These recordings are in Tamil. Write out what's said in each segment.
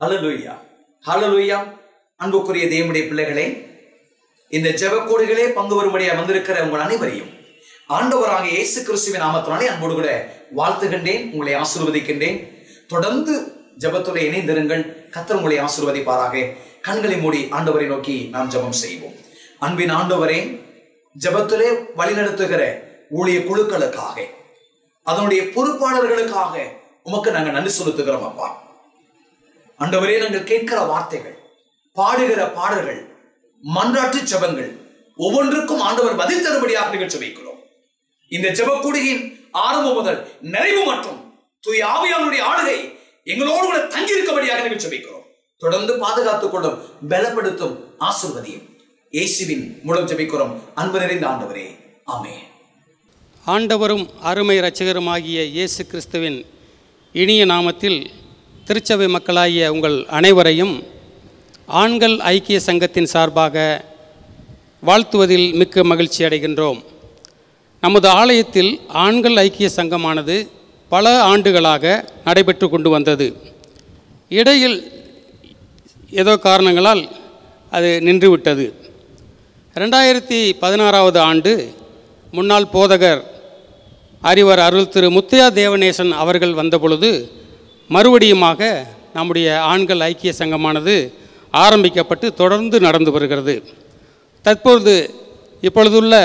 ஹalleluya ஹalleluya அன்புக்குரிய தேவனுடைய பிள்ளைகளே இந்த ஜெபக்கோடுகளே பங்கு வரும்படியா வந்திருக்கிற உங்கள் அனைவரையும் ஆண்டவராக இயேசு கிறிஸ்துவின் நாமத்தினாலே அன்போடு கூட வாழ்த்துகின்றேன் உங்களை ஆசீர்வதிக்கின்றேன் தொடர்ந்து ஜெபத்துறை இணைந்திருங்கள் கத்தர் உங்களை ஆசீர்வதிப்பாராக கண்களை மூடி ஆண்டவரை நோக்கி நாம் ஜெபம் செய்வோம் அன்பின் ஆண்டவரே ஜெபத்திலே வழிநடத்துகிற ஊழிய குழுக்களுக்காக அதனுடைய பொறுப்பாளர்களுக்காக உமக்கு நாங்கள் நன்றி செலுத்துகிறோம் அப்பா ஆண்டவரே நாங்கள் கேட்கிற வார்த்தைகள் பாடுகிற பாடல்கள் மன்றாட்டு ஜெபங்கள் ஒவ்வொன்றுக்கும் ஆண்டவர் பதில் தரும்படியாக நீங்கள் ஜெபிக்கிறோம் இந்த ஜெபக்கூடுகையின் ஆரம்பம் முதல் நிறைவு மற்றும் தூய் ஆவியானுடைய ஆளுகை எங்களோடு கூட தங்கி இருக்கபடியாக நீங்கள் ஜெபிக்கிறோம் தொடர்ந்து பாதுகாத்துக் கொள்ளும் பலப்படுத்தும் ஆசிர்வதியும் இயேசுவின் மூலம் ஜெபிக்கிறோம் அன்பு நிறைந்த ஆண்டவரே ஆமென் ஆண்டவரும் அருமை இரட்சகருமாகிய இயேசு கிறிஸ்துவின் இனிய நாமத்தில் திருச்சபை மக்களாகிய உங்கள் அனைவரையும் ஆண்கள் ஐக்கிய சங்கத்தின் சார்பாக வாழ்த்துவதில் மிக்க மகிழ்ச்சி அடைகின்றோம் நமது ஆலயத்தில் ஆண்கள் ஐக்கிய சங்கமானது பல ஆண்டுகளாக நடைபெற்று கொண்டு வந்தது இடையில் ஏதோ காரணங்களால் அது நின்றுவிட்டது ரெண்டாயிரத்தி பதினாறாவது ஆண்டு முன்னாள் போதகர் அறிவர் அருள் திரு முத்தையா தேவநேசன் அவர்கள் வந்தபொழுது மறுபடியுமாக நம்முடைய ஆண்கள் ஐக்கிய சங்கமானது ஆரம்பிக்கப்பட்டு தொடர்ந்து நடந்து வருகிறது தற்பொழுது இப்பொழுதுள்ள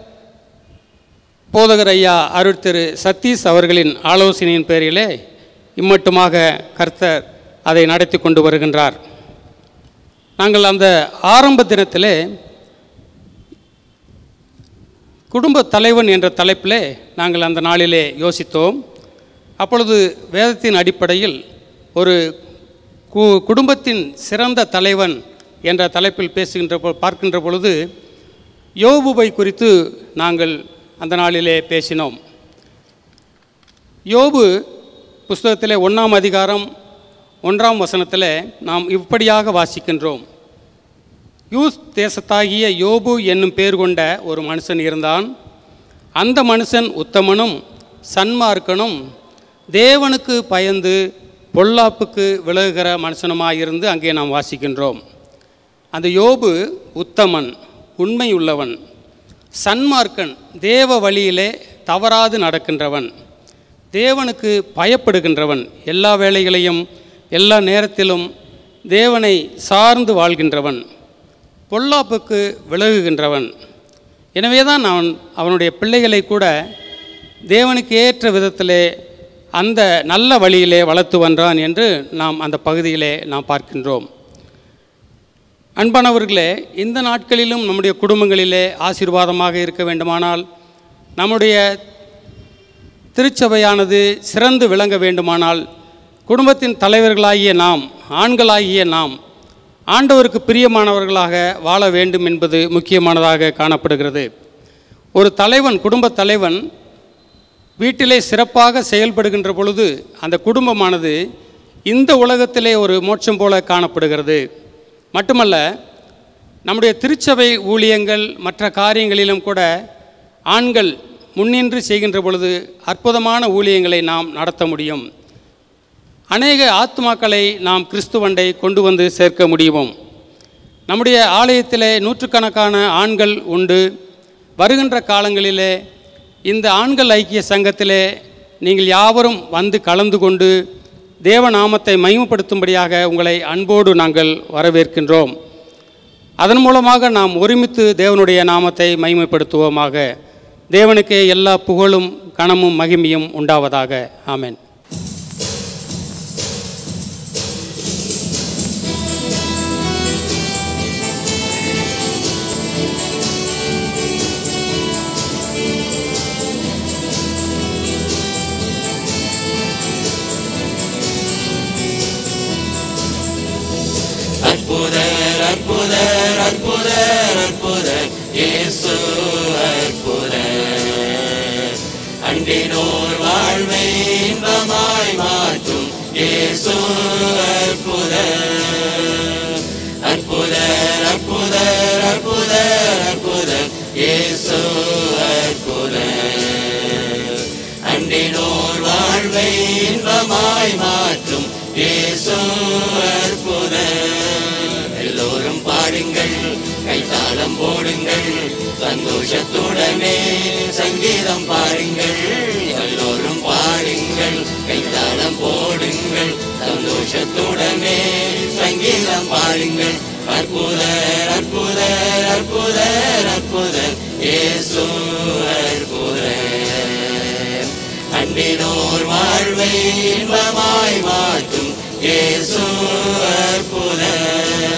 போதகர் ஐயா அருள் திரு சதீஷ் அவர்களின் ஆலோசனையின் பேரிலே இம்மட்டுமாக கர்த்தர் அதை நடத்தி கொண்டு வருகின்றார் நாங்கள் அந்த ஆரம்ப தினத்திலே குடும்ப தலைவன் என்ற தலைப்பிலே நாங்கள் அந்த நாளிலே யோசித்தோம் அப்பொழுது வேதத்தின் அடிப்படையில் ஒரு கு குடும்பத்தின் சிறந்த தலைவன் என்ற தலைப்பில் பேசுகின்ற பொ பார்க்கின்ற பொழுது யோபுவை குறித்து நாங்கள் அந்த நாளிலே பேசினோம் யோபு புஸ்தகத்திலே ஒன்றாம் அதிகாரம் ஒன்றாம் வசனத்தில் நாம் இப்படியாக வாசிக்கின்றோம் யூஸ் தேசத்தாகிய யோபு என்னும் பேர் கொண்ட ஒரு மனுஷன் இருந்தான் அந்த மனுஷன் உத்தமனும் சன்மார்க்கனும் தேவனுக்கு பயந்து பொல்லாப்புக்கு விலகுகிற மனுஷனுமாயிருந்து அங்கே நாம் வாசிக்கின்றோம் அந்த யோபு உத்தமன் உண்மையுள்ளவன் சன்மார்க்கன் தேவ வழியிலே தவறாது நடக்கின்றவன் தேவனுக்கு பயப்படுகின்றவன் எல்லா வேலைகளையும் எல்லா நேரத்திலும் தேவனை சார்ந்து வாழ்கின்றவன் பொல்லாப்புக்கு விலகுகின்றவன் எனவே தான் அவன் அவனுடைய பிள்ளைகளை கூட தேவனுக்கு ஏற்ற விதத்திலே அந்த நல்ல வழியிலே வளர்த்து வந்தான் என்று நாம் அந்த பகுதியிலே நாம் பார்க்கின்றோம் அன்பானவர்களே இந்த நாட்களிலும் நம்முடைய குடும்பங்களிலே ஆசீர்வாதமாக இருக்க வேண்டுமானால் நம்முடைய திருச்சபையானது சிறந்து விளங்க வேண்டுமானால் குடும்பத்தின் தலைவர்களாகிய நாம் ஆண்களாகிய நாம் ஆண்டவருக்கு பிரியமானவர்களாக வாழ வேண்டும் என்பது முக்கியமானதாக காணப்படுகிறது ஒரு தலைவன் குடும்ப தலைவன் வீட்டிலே சிறப்பாக செயல்படுகின்ற பொழுது அந்த குடும்பமானது இந்த உலகத்திலே ஒரு மோட்சம் போல காணப்படுகிறது மட்டுமல்ல நம்முடைய திருச்சபை ஊழியங்கள் மற்ற காரியங்களிலும் கூட ஆண்கள் முன்னின்று செய்கின்ற பொழுது அற்புதமான ஊழியங்களை நாம் நடத்த முடியும் அநேக ஆத்மாக்களை நாம் கிறிஸ்துவண்டை கொண்டு வந்து சேர்க்க முடியும் நம்முடைய ஆலயத்திலே நூற்றுக்கணக்கான ஆண்கள் உண்டு வருகின்ற காலங்களிலே இந்த ஆண்கள் ஐக்கிய சங்கத்திலே நீங்கள் யாவரும் வந்து கலந்து கொண்டு தேவநாமத்தை மகிமைப்படுத்தும்படியாக உங்களை அன்போடு நாங்கள் வரவேற்கின்றோம் அதன் மூலமாக நாம் ஒருமித்து தேவனுடைய நாமத்தை மகிமைப்படுத்துவோமாக தேவனுக்கே எல்லா புகழும் கனமும் மகிமையும் உண்டாவதாக ஆமென் அற்புதர் அற்புதர் அற்புதர் அற்புதர் இயேசு அற்புதர் அண்டினோர் வாழ்வை இன்பமாய் மாற்றும் இயேசு அற்புதர் அற்புதர் அற்புதர் அற்புதர் அற்புதர் இயேசு அற்புதர் அண்டினோர் வாழ்வை இன்பமாய் மாற்றும் இயேசு அற்புதர் எல்லோரும் பாடுங்கள் கைத்தாளம் போடுங்கள் சந்தோஷத்துடனே சங்கீதம் பாடுங்கள் எல்லோரும் பாடுங்கள் கைத்தாளம் போடுங்கள் சந்தோஷத்துடனே சங்கீதம் பாடுங்கள் அற்புதர் அற்புதர் அற்புதர் அற்புதர் இயேசு அற்புதர் அன்பினோர் வாழ்வை இன்பமாய் மாற்றும் இயேசு அற்புதர்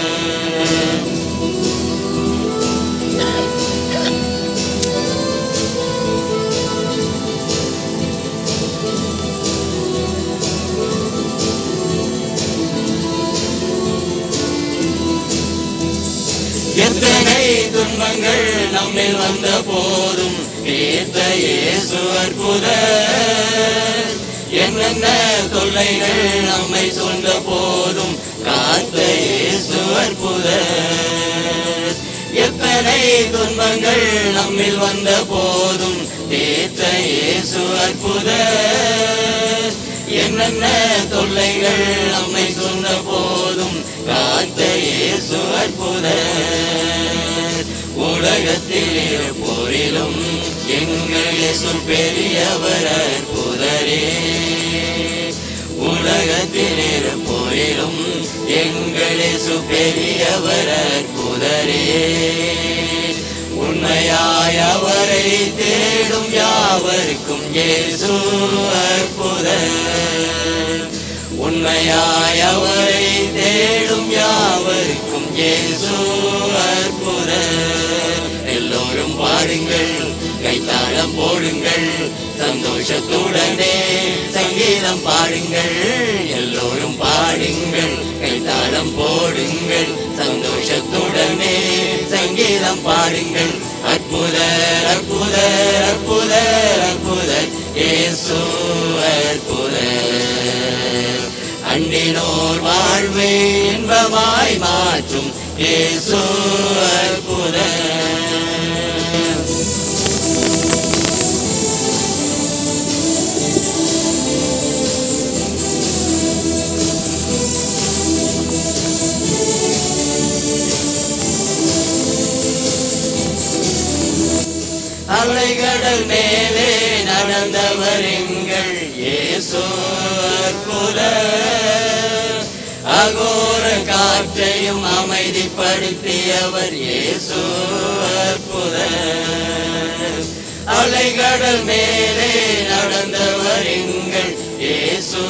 எத்தனை துன்பங்கள் நம்மில் வந்த போதும் தீர்த்த இயேசு அற்புதர் என்னென்ன தொல்லைகள் நம்மை சொந்த போதும் காத்த இயேசு அற்புதர் எத்தனை துன்பங்கள் நம்மில் வந்த போதும் தீர்த்த இயேசு அற்புதர் என்னென்ன தொல்லைகள் நம்மை சொன்ன போதும் காத்த இயேசு அற்புதர் உலகத்தில் இருப்போரிலும் எங்கள் இயேசு பெரியவர் அற்புதரே உலகத்தில் இருப்போரிலும் எங்கள் இயேசு பெரியவர் அற்புதரே உண்மையாய் அவரை தேடும் யாவருக்கும் இயேசு அற்புதர் உண்மையாய் அவரை தேடும் யாவருக்கும் இயேசு அற்புதர் எல்லோரும் பாடுங்கள் கைத்தாளம் போடுங்கள் சந்தோஷத்துடனே சங்கீதம் பாடுங்கள் எல்லோரும் பாடுங்கள் கைத்தாளம் போடுங்கள் சந்தோஷத்துடனே சங்கீதம் பாடுங்கள் அற்புதர் அற்புதர் அற்புதர் அற்புதர் இயேசு அற்புதர் அண்டினோர் வாழ்வை இன்பமாய் மாற்றும் இயேசு அற்புதர் அலைகடல் மேலே நடந்தவர் எங்கள் இயேசு அற்புதர் அகோர காற்றையும் அமைதிப்படுத்தியவர் இயேசு அற்புதர் அலைகடல் மேலே நடந்தவர் எங்கள் இயேசு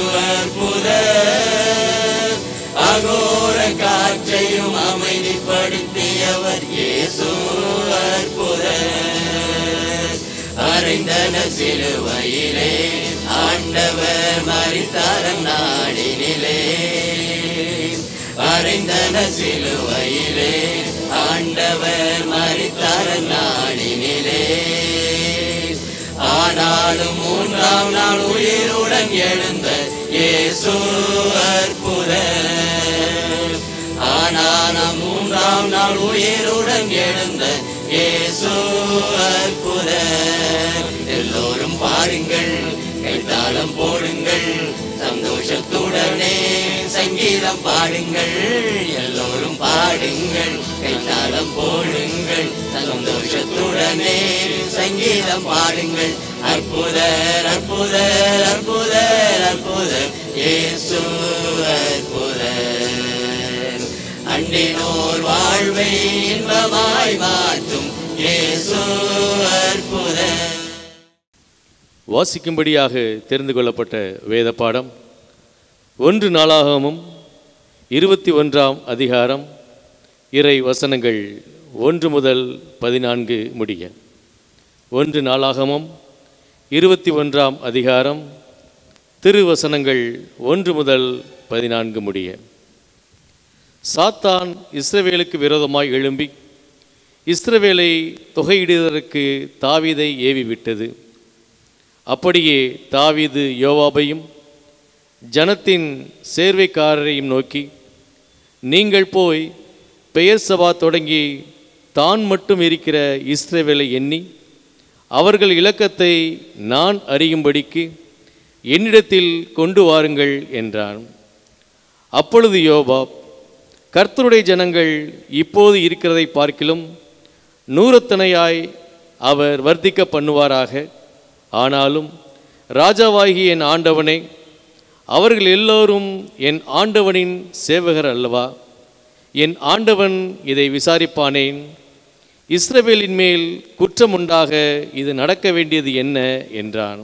அற்புதர் அகோர காற்றையும் அமைதிப்படுத்தியவர் இயேசு அற்புதர் அறைந்தன சிலுவையிலே ஆண்டவர் மறித்தாரம் நாடினிலே அறைந்தன சிலுவையிலே ஆண்டவர் மறித்தாரம் நாடினிலே ஆனாலும் மூன்றாம் நாள் உயிருடன் எழுந்த இயேசு அற்புதர் ஆனாலும் மூன்றாம் நாள் உயிருடன் எழுந்த இயேசு அற்புதர் எல்லோரும் பாருங்கள் கைத்தாளம் போடுங்கள் சந்தோஷத்துடனே சங்கீதம் பாடுங்கள் எல்லோரும் பாடுங்கள் கைத்தாளம் போடுங்கள் சந்தோஷத்துடனே சங்கீதம் பாடுங்கள் அற்புதர் அற்புதர் அற்புதர் அற்புதர் இயேசு அற்புதர் அண்டினோர் வாழ்வை இன்பமாய் மாற்றும் இயேசு அற்புதர் வாசிக்கும்படியாக தெரிந்து கொள்ளப்பட்ட வேத பாடம் ஒன்று நாளாகமும் இருபத்தி ஒன்றாம் அதிகாரம் இறை வசனங்கள் ஒன்று முதல் பதினான்கு முடிய ஒன்று நாளாகமும் இருபத்தி ஒன்றாம் அதிகாரம் திருவசனங்கள் ஒன்று முதல் பதினான்கு முடிய சாத்தான் இஸ்ரவேலுக்கு விரோதமாய் எழும்பி இஸ்ரவேலை தொகையிடுவதற்கு தாவீதை ஏவி விட்டது அப்படியே தாவீது யோவாபையும் ஜனத்தின் சேர்வைக்காரரையும் நோக்கி நீங்கள் போய் பெயர் சபா தொடங்கி தான் மட்டும் இருக்கிற இஸ்ரவேலை எண்ணி அவர்கள் இலக்கத்தை நான் அறியும்படிக்கு என்னிடத்தில் கொண்டு வாருங்கள் என்றான் அப்பொழுது யோபாப் கர்த்தருடைய ஜனங்கள் இப்போது இருக்கிறதை பார்க்கிலும் நூறத்தனையாய் அவர் வர்த்திக்க பண்ணுவாராக ஆனாலும் ராஜாவாகிய என் ஆண்டவனே அவர்கள் எல்லோரும் என் ஆண்டவனின் சேவகர் அல்லவா என் ஆண்டவன் இதை விசாரிப்பானேன் இஸ்ரவேலின் மேல் குற்றம் உண்டாக இது நடக்க வேண்டியது என்ன என்றான்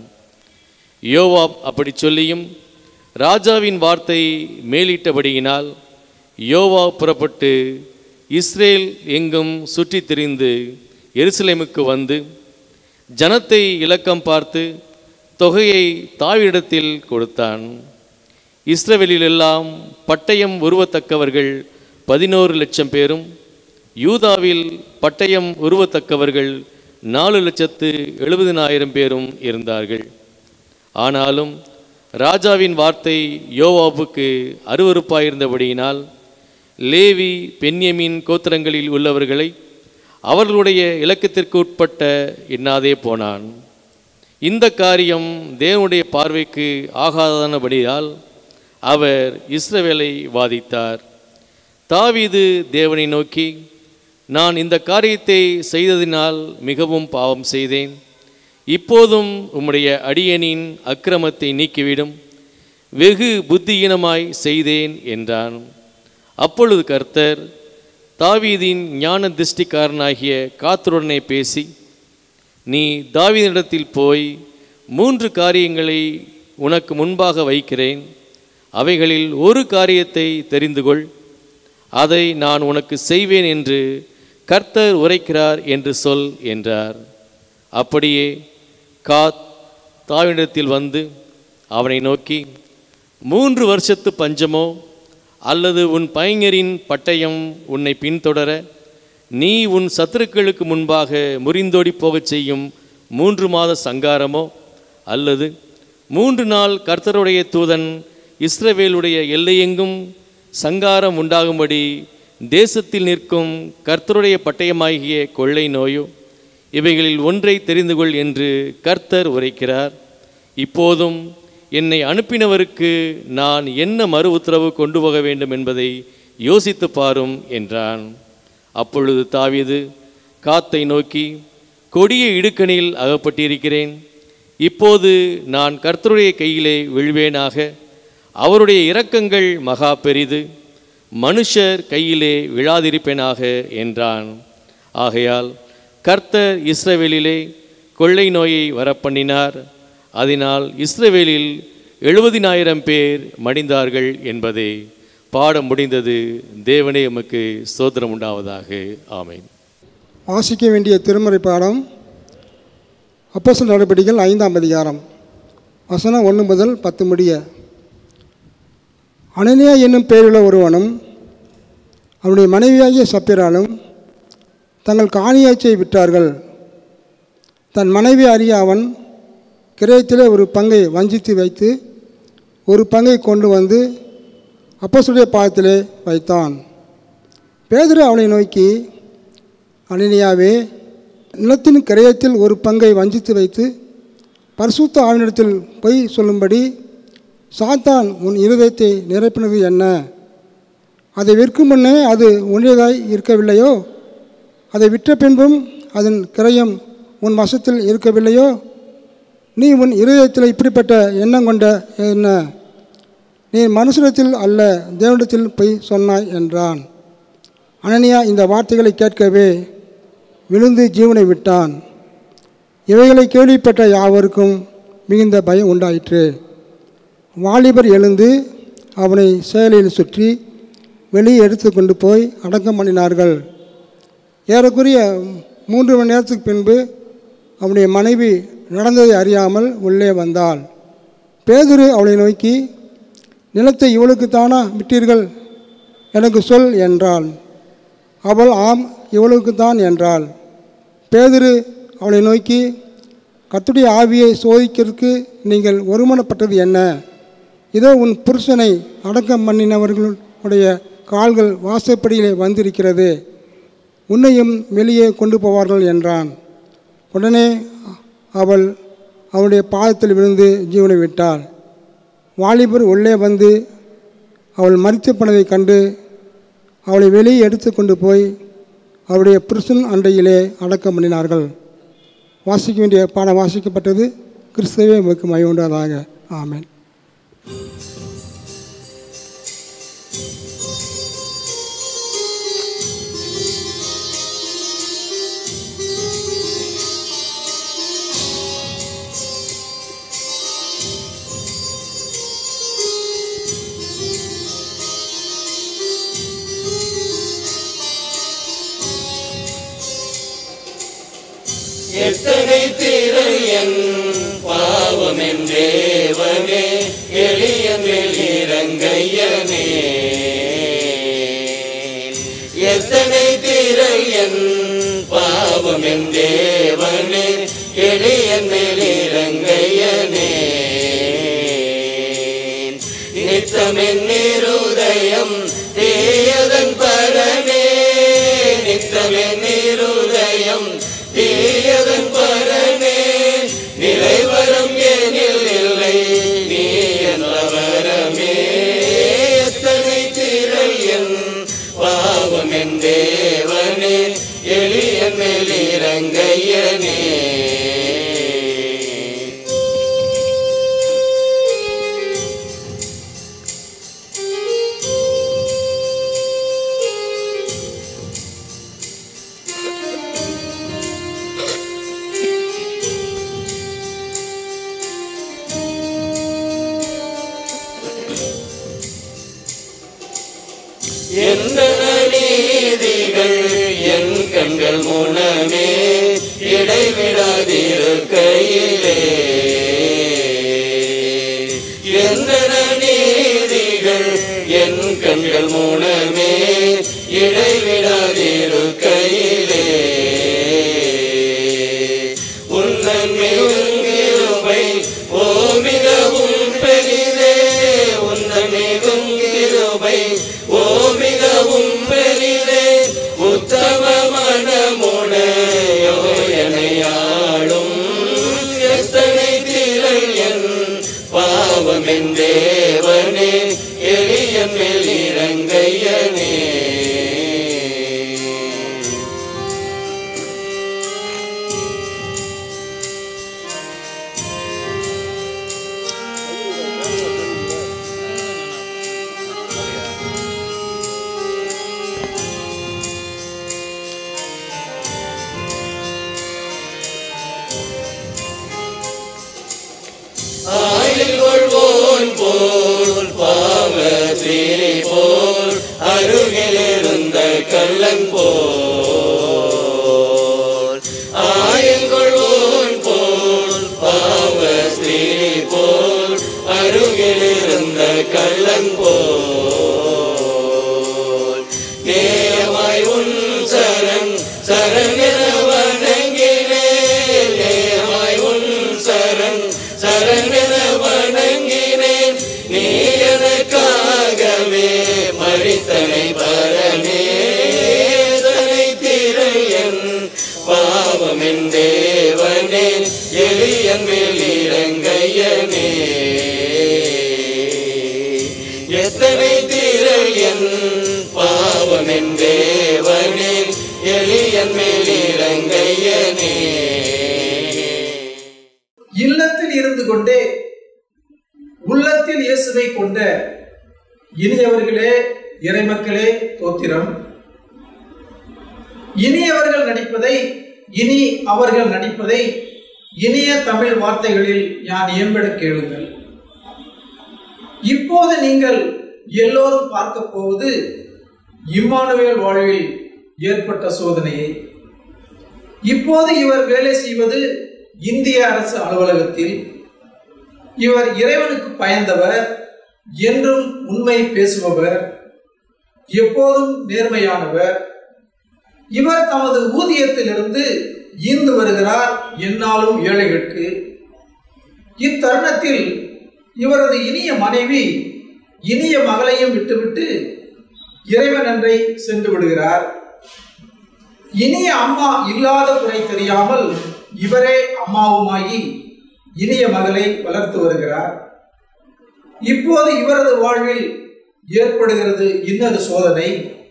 யோவாப் அப்படி சொல்லியும் ராஜாவின் வார்த்தை மேலிட்டபடியினால் யோவா புறப்பட்டு இஸ்ரேல் எங்கும் சுற்றித் திரிந்து எருசலேமுக்கு வந்து ஜனத்தை இலக்கம் பார்த்து தொகையை தாவிடத்தில் கொடுத்தான் இஸ்ரவேலிலெல்லாம் பட்டயம் உருவத்தக்கவர்கள் பதினோரு லட்சம் பேரும் யூதாவில் பட்டயம் உருவத்தக்கவர்கள் நாலு லட்சத்து எழுபதினாயிரம் பேரும் இருந்தார்கள் ஆனாலும் ராஜாவின் வார்த்தை யோவாபுக்கு அருவருப்பாயிருந்தபடியினால் லேவி பென்யமின் கோத்திரங்களில் உள்ளவர்களை அவர்களுடைய இலக்கத்திற்கு உட்பட்ட எண்ணாதே போனான் இந்த காரியம் தேவனுடைய பார்வைக்கு ஆகாதனபடியால் அவர் இஸ்ரவேலை வாதித்தார் தாவீது தேவனை நோக்கி நான் இந்த காரியத்தை செய்ததினால் மிகவும் பாவம் செய்தேன் இப்போதும் உம்முடைய அடியனின் அக்கிரமத்தை நீக்கிவிடும் வெகு புத்தியீனமாய் செய்தேன் என்றான் அப்பொழுது கர்த்தர் தாவீதின் ஞான திருஷ்டிக்காரனாகிய காத்துடனே பேசி நீ தாவீதினிடத்தில் போய் மூன்று காரியங்களை உனக்கு முன்பாக வைக்கிறேன் அவைகளில் ஒரு காரியத்தை தெரிந்து கொள் அதை நான் உனக்கு செய்வேன் என்று கர்த்தர் உரைக்கிறார் என்று சொல் என்றார் அப்படியே காத் தாவினிடத்தில் வந்து அவனை நோக்கி மூன்று வருஷத்து பஞ்சமோ அல்லது உன் பையங்கரின் பட்டயம் உன்னை பின்தொடர நீ உன் சத்துருக்களுக்கு முன்பாக முறிந்தோடி போகச் செய்யும் மூன்று மாத சங்காரமோ அல்லது மூன்று நாள் கர்த்தருடைய தூதன் இஸ்ரவேலுடைய எல்லையெங்கும் சங்காரம் உண்டாகும்படி தேசத்தில் நிற்கும் கர்த்தருடைய பட்டயமாகிய கொள்ளை நோயோ இவைகளில் ஒன்றை தெரிந்து கொள் என்று கர்த்தர் உரைக்கிறார் இப்போதும் என்னை அனுப்பினவருக்கு நான் என்ன மறு உத்தரவு கொண்டு போக வேண்டும் என்பதை யோசித்து பாரும் என்றான் அப்பொழுது தாவீது காத்தை நோக்கி கொடிய இடுக்கணில் அகப்பட்டிருக்கிறேன் இப்போது நான் கர்த்தருடைய கையிலே விழுவேனாக அவருடைய இரக்கங்கள் மகா பெரிது மனுஷர் கையிலே விழாதிருப்பேனாக என்றான் ஆகையால் கர்த்தர் இஸ்ரவேலிலே கொள்ளை நோயை வரப்பண்ணினார் அதனால் இஸ்ரவேலில் எழுபதினாயிரம் பேர் மடிந்தார்கள் என்பதே பாடம் முடிந்தது தேவனே எமக்கு ஸ்தோத்திரம் உண்டாவதாக ஆமென் வாசிக்க வேண்டிய திருமறை பாடம் அப்போஸ்தலர் நடவடிக்கைகள் ஐந்தாம் அதிகாரம் வசனம் ஒன்று முதல் பத்து முடிய அனனியா என்னும் பெயருள்ள ஒருவனும் அவனுடைய மனைவியாகிய சப்பிராலும் தங்கள் காணியாச்சை விற்றார்கள் தன் மனைவி அறிய அவன் கிரயத்திலே ஒரு பங்கை வஞ்சித்து வைத்து ஒரு பங்கை கொண்டு வந்து அப்போஸ்தலருடைய பாதத்திலே வைத்தான் பேதுரு அவனை நோக்கி அனனியாவே நிலத்தின் கிரயத்தில் ஒரு பங்கை வஞ்சித்து வைத்து பரிசுத்த ஆவினிடத்தில் பொய் சொல்லும்படி சாத்தான் உன் இருதயத்தை நிரப்பினது என்ன அதை விற்கும் முன்னே அது உன்னியதாய் இருக்கவில்லையோ அதை விற்ற பின்பும் அதன் கிரயம் உன் வசத்தில் இருக்கவில்லையோ நீ உன் இருதயத்தில் இப்படிப்பட்ட எண்ணம் கொண்ட என்ன நீ மனுஷனத்தில் அல்ல தேவனிடத்தில் பொய் சொன்னாய் என்றான் அனனியா இந்த வார்த்தைகளை கேட்கவே விழுந்து ஜீவனை விட்டான் இவைகளை கேள்விப்பட்ட யாவருக்கும் மிகுந்த பயம் உண்டாயிற்று வாலிபர் எழுந்து அவனை செயலில் சுற்றி வெளியே எடுத்து கொண்டு போய் அடக்கம் பண்ணினார்கள் ஏறக்குறைய மூன்று மணி நேரத்துக்கு பின்பு அவனுடைய மனைவி நடந்ததை அறியாமல் உள்ளே வந்தாள் பேதுரு அவளை நோக்கி நிலத்தை இவளுக்குத்தானா விட்டீர்கள் எனக்கு சொல் என்றாள் அவள் ஆம் இவளுக்குத்தான் என்றாள் பேதுரு அவளை நோக்கி கர்த்தருடைய ஆவியை சோதிக்கிறதுக்கு நீங்கள் ஒருமனப்பட்டது என்ன இதோ உன் புருஷனை அடக்கம் பண்ணினவர்களுடைய கால்கள் வாசப்படியிலே வந்திருக்கிறது உன்னையும் வெளியே கொண்டு போவார்கள் என்றான் உடனே அவள் அவளுடைய பாதத்தில் விழுந்து ஜீவனை விட்டாள் வாலிபர் உள்ளே வந்து அவள் மறித்து போனதைக் கண்டு அவளை வெளியே எடுத்து கொண்டு போய் அவருடைய புருஷன் அண்டையிலே அடக்கம் பண்ணினார்கள் வாசிக்க வேண்டிய பாடம் வாசிக்கப்பட்டது கிறிஸ்தவே மிக மயவுண்டதாக ஆமென் எத்தனை திரையன் பாவம் என்றேவனே எளிய இறங்கையனே எத்தனை திரையன் பாவம் என்றேவனே எளிய இறங்கையனே நித்தமென் நிருதயம் தீயதன் பரனே நித்தமென் நிருதயம் தீயதன் பரனே நிறைவரம் எனில் இல்லை நீ என்றவரமே எத்தனை திரையன் பாவம் என் தேவனே எளிய மேலிரங்கையனே எந்த நீதிகள் என் கண்கள் முனமே இடைவிடாதிருக்கையிலே எந்த நீதிகள் என் கண்கள் முனமே இடைவிடாதிருக்கையிலே உன்னன் மிகுங்கிருபை ஓ மிகவும் பெரிதே உன்னன் மிகுங்கிருபை ஓ மிகவும் பெரிதே உத்தம மனமுனையோ எனையாளும் எத்தனை திரையன் பாவம் என் தேவனே எளிய மேலிரங்கையனே ஆயில் கொள்வோன் போல் பாவ சீரி போல் அருகில் இருந்த கள்ளன் போல் ஆயில் கொள்வோன் போல் பாவ ஸ்திரீ போல் அருகில் இருந்த கள்ளன் போல் நேயமாய் உன் சரண் சரண் என வணங்கினேன் நேயமாய் உன் சரண் சரண் என வணங்கினேன் நீ எனக்காகவே மறித்தனை பரமே தனை திரையன் பாவம் என் தேவனே எளியன் வெளிரங்கையனே எத்தனை திரையன் பாவம் என் தேவனே எளியன் மேலிரங்கையனே இல்லத்தில் இருந்து கொண்டே உள்ளத்தில் இயேசுவை கொண்ட இனியவர்களே இறைமக்களே தோத்திரம் இனியவர்கள் நடிப்பதை இனி அவர்கள் நடிப்பதை இனிய தமிழ் வார்த்தைகளில் யான் இயம்பட கேளுங்கள் இப்போது நீங்கள் எல்லோரும் பார்க்க போவது இம்மானுவேல் வாழ்வில் ஏற்பட்ட சோதனையை இப்போது இவர் வேலை செய்வது இந்திய அரசு அலுவலகத்தில் இவர் இறைவனுக்கு பயந்தவர் என்றும் உண்மை பேசுபவர் எப்போதும் நேர்மையானவர் இவர் தமது ஊதியத்திலிருந்து ஈந்து வருகிறார் என்னாலும் ஏழைகளுக்கு இத்தருணத்தில் இவரது இனிய மனைவி இனிய மகளையும் விட்டுவிட்டு இறைவன் அன்றை சென்று விடுகிறார் இனிய அம்மா இல்லாத குறை தெரியாமல் இவரே அம்மாவுமாகி இனிய மகளை வளர்த்து வருகிறார் இப்போது இவரது வாழ்வில் ஏற்படுகிறது இன்னொரு சோதனை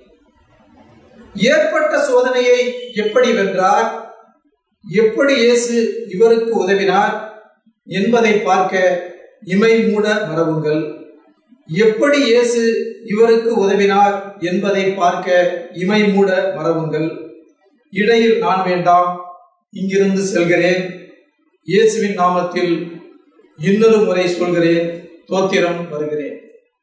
ஏற்பட்ட சோதனையை எப்படி வென்றார் எப்படி இயேசு இவருக்கு உதவினார் என்பதை பார்க்க இமை மூட மறவுங்கள் எப்படி இயேசு இவருக்கு உதவினார் என்பதை பார்க்க இமை மூட மறவுங்கள் இடையில் நான் வேண்டாம் இங்கிருந்து செல்கிறேன் இயேசுவின் நாமத்தில் இன்னொரு முறை சொல்கிறேன் தோத்திரம் வருகிறேன்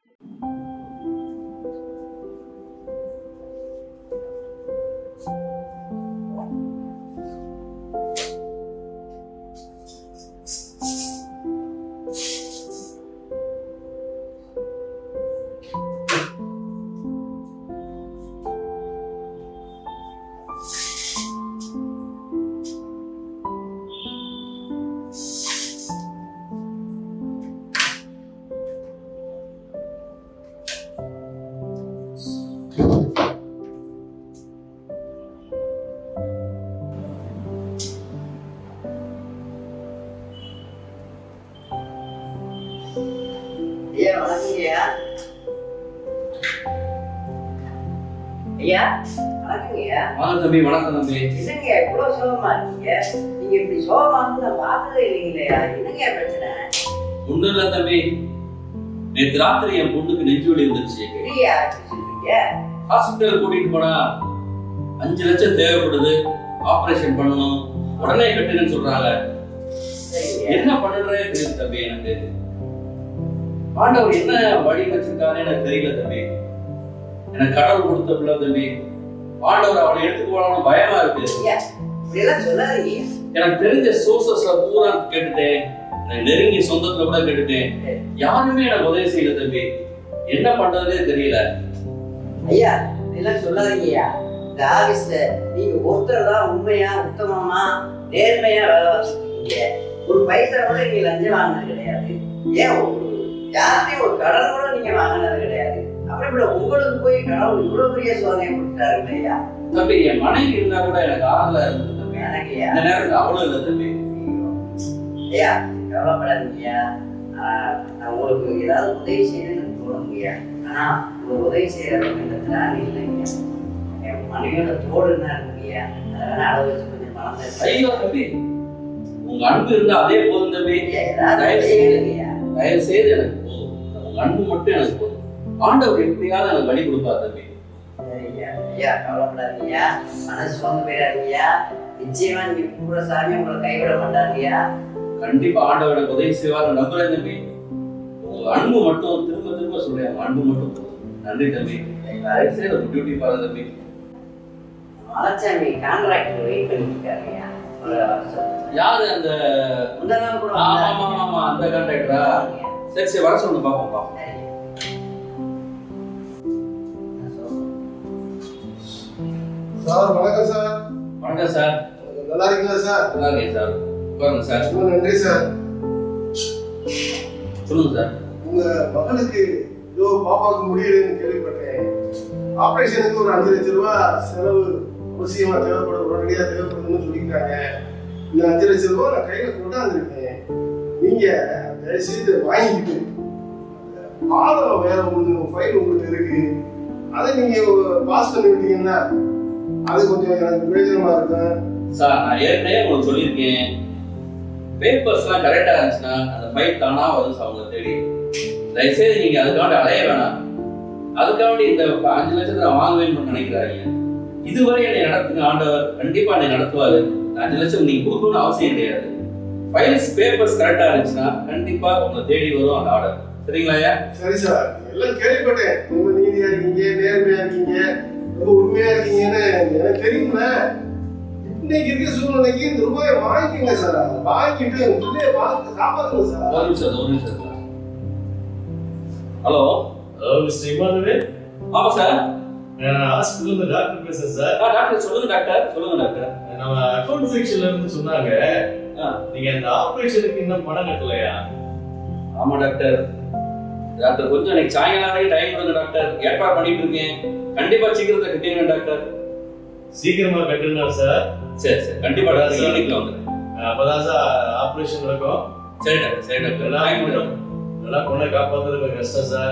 ஐயா வணக்கம் ஐயா ஐயா வணக்கம் ஐயா வாங்க தம்பி வணக்கம் தம்பி என்னங்க இவ்வளவு சோகமா இருக்கீங்க நீங்க இப்படி சோகமா இருந்து நான் பார்த்ததே இல்லைங்களேயா என்னங்க பிரச்சனை ஒண்ணும் இல்ல தம்பி நேத்து ராத்திரி என் பொண்ணுக்கு நெஞ்சு வலி வந்துருச்சு இல்லையா சொல்றீங்க ஹாஸ்பிட்டல் கூட்டிட்டு போனா அஞ்சு லட்சம் தேவைப்படுது ஆபரேஷன் பண்ணணும் உடனே கட்டுங்கன்னு சொல்றாங்க சரிங்க என்ன பண்ணுறே தெரியுது தம்பி எனக்கு ஆண்டவர் என்ன வழி வச்சிருக்காருன்னு எனக்கு தெரியல தம்பி எனக்கு கடவுள் கொடுத்த பிள்ளை தம்பி ஆண்டவர் அவளை எடுத்துக்கு போனாலும் பயமா இருக்கு ஐயா இப்படியெல்லாம் சொல்லாதீங்க எனக்கு தெரிஞ்ச சோர்சஸ்ல பூரா கேட்டுட்டேன் எனக்கு நெருங்கி சொந்தத்துல கூட கேட்டுட்டேன் யாருமே எனக்கு உதவி செய்யல தம்பி என்ன பண்றதுனே தெரியல ஐயா இதெல்லாம் சொல்லாதீங்கய்யா இந்த ஆபீஸ்ல நீங்க ஒருத்தர் தான் உண்மையா உத்தமமா நேர்மையா வேலை வச்சிருக்கீங்க ஒரு பைசா கூட நீங்க லஞ்சம் வாங்கினது கிடையாது ஏன் ஒரு யார்கிட்டயும் ஒரு கடன் கூட நீங்க வாங்கினது கிடையாது அப்படிப்பட்ட உங்களுக்கு போய் கடவுள் இவ்வளவு பெரிய சோதனை கொடுத்தாரு இல்லையா தம்பி என் மனைவி இருந்தா கூட எனக்கு ஆறுதலா இருந்தது தம்பி எனக்கு இந்த நேரத்துக்கு அவ்வளவு இல்லை தம்பி ஐயா கவலைப்படாதீங்கய்யா ஆஹ் நான் உங்களுக்கு ஏதாவது உதவி செய்யணும்னு தோணுங்கய்யா ஆனா ஒரு உதவி செய்யற அளவுக்கு இந்த திராணி இல்லைங்க என் மனைவியோட தோடு தான் இருக்குங்கய்யா அதெல்லாம் அளவு வச்சு கொஞ்சம் பணம் தருங்க. ஐயோ தம்பி உங்க அன்பு இருந்தா அதே போதும் தம்பி ஐயா, ஏதாவது தயவு உதவி செய்து செய்யுங்கய்யா. தயவு செய்து எனக்கு போதும் உங்க அன்பு மட்டும் எனக்கு போதும் ஆண்டவர் எப்படியாவது எனக்கு வழி கொடுப்பார் தம்பி சரிங்கய்யா. ஐயா கவலைப்படாதீங்கய்யா மனசு வந்து போயிடாதீங்கய்யா நிச்சயமா நீங்க கூட சாமி உங்களை கைவிட மாட்டாங்கய்யா கண்டிப்பா ஆண்டவர் எனக்கு உதவி செய்வார் நம்புறேன் தம்பி உங்க அன்பு மட்டும் திரும்ப திரும்ப சொல்றேன் உங்க அன்பு மட்டும் போதும் நன்றி தம்பி தயவு செய்து ஒரு டியூட்டி பாருங்க தம்பி மலைச்சாமி கான்ட்ராக்டர் வெயிட் பண்ணிட்டு இருக்காருங்கய்யா ஒரு அவசரம். யாரு அந்த முந்தா நாள் கூட ஆமா வந்தாருங்க. ஆமா ஆமா அந்த கான்ட்ராக்டரா சரி சரி வர சொல்லுங்க பாப்போம் பாப்போம் சார் வணக்கம் சார் வணக்கம் சார் நல்லா இருக்கீங்களா சார் நல்லா இருக்கேன் சார் உட்காருங்க சார் ரொம்ப நன்றி சார் சொல்லுங்க சார் உங்க மகனுக்கு ஏதோ பாப்பாவுக்கு முடியலன்னு கேள்விப்பட்டேன் ஆபரேஷனுக்கு ஒரு அஞ்சு லட்சம் ரூபாய் செலவு அவசியமா தேவைப்படும் உடனடியா தேவைப்படுதுன்னு சொல்லிட்டாங்க இந்த அஞ்சு லட்சம் ரூபாய் நான் கையில கொண்டாந்துருக்கேன் நீங்க தயவு செய்து வாங்கிக்கிட்டு ஆதரவு வேற ஒன்று ஃபைல் உங்களுக்கு இருக்கு அதை நீங்க பாஸ் பண்ணி விட்டீங்கன்னா அது கொஞ்சம் எனக்கு பிரயோஜனமா இருக்கும் சார் நான் ஏற்கனவே உங்களுக்கு சொல்லியிருக்கேன் பேப்பர்ஸ்லாம் கரெக்டாக இருந்துச்சுன்னா அந்த ஃபைல் தானா வரும் சார் உங்களை தேடி தயவுசெய்து நீங்க அதுக்காண்டி அலைய வேணாம் அதுக்காண்டி இந்த அஞ்சு லட்சத்தை நான் வாங்குவேன்னு நினைக்கிறாங்க இதுவரை என்னை நடத்துங்க ஆண்டவர் கண்டிப்பா என்னை நடத்துவாரு இந்த அஞ்சு லட்சம் நீங்க கொடுக்கணும்னு அவசியம் கிடையாது ஃபைல்ஸ் பேப்பர்ஸ் கரெக்டா இருந்துச்சுன்னா கண்டிப்பா உங்களை தேடி வரும் அந்த ஆர்டர் சரிங்களா ஐயா சரி சார் எல்லாம் கேள்விப்பட்டேன் ரொம்ப நீதியா இருக்கீங்க நேர்மையா இருக்கீங்க ரொம்ப உண்மையா இருக்கீங்கன்னு எனக்கு தெரியும்ல இன்னைக்கு இருக்க சூழ்நிலைக்கு இந்த ரூபாயை வாங்கிக்கங்க சார் வாங்கிட்டு உங்க பிள்ளைய வாழ்க்கை காப்பாத்துங்க சார் ஒரு நிமிஷம் ஒரு நிமிஷம் sir hello hello mister Emmanuel ஆமா சார் நான் ஹாஸ்பிட்டல்ல இருந்து டாக்டர் பேசுறேன் சார் ஆ, டாக்டர் சொல்லுங்க டாக்டர் சொல்லுங்க டாக்டர் நம்ம அக்கௌண்ட் செக்ஷன்ல இருந்து சொன்னாங்க ஆ. நீங்க அந்த ஆபரேஷனுக்கு இன்னும் பணம் கட்டலையா ஆமா டாக்டர் டாக்டர் கொஞ்சம் எனக்கு சாயங்காலம் வரைக்கும் டைம் கொடுங்க டாக்டர் ஏற்பாடு பண்ணிட்டு இருக்கேன் கண்டிப்பா சீக்கிரத்தை கட்டிடுங்க டாக்டர் சீக்கிரமா கட்டணும் சார் சரி சரி கண்டிப்பா டாக்டர் ஈவினிங்ல வந்துடுறேன் அப்பதான் சார் ஆபரேஷன் நடக்கும் சரி டாக்டர் சரி டாக்டர் நல்லா Thank you, மட்டும் நல்லா பொண்ணை காப்பாத்துறது கொஞ்சம் கஷ்டம் சார்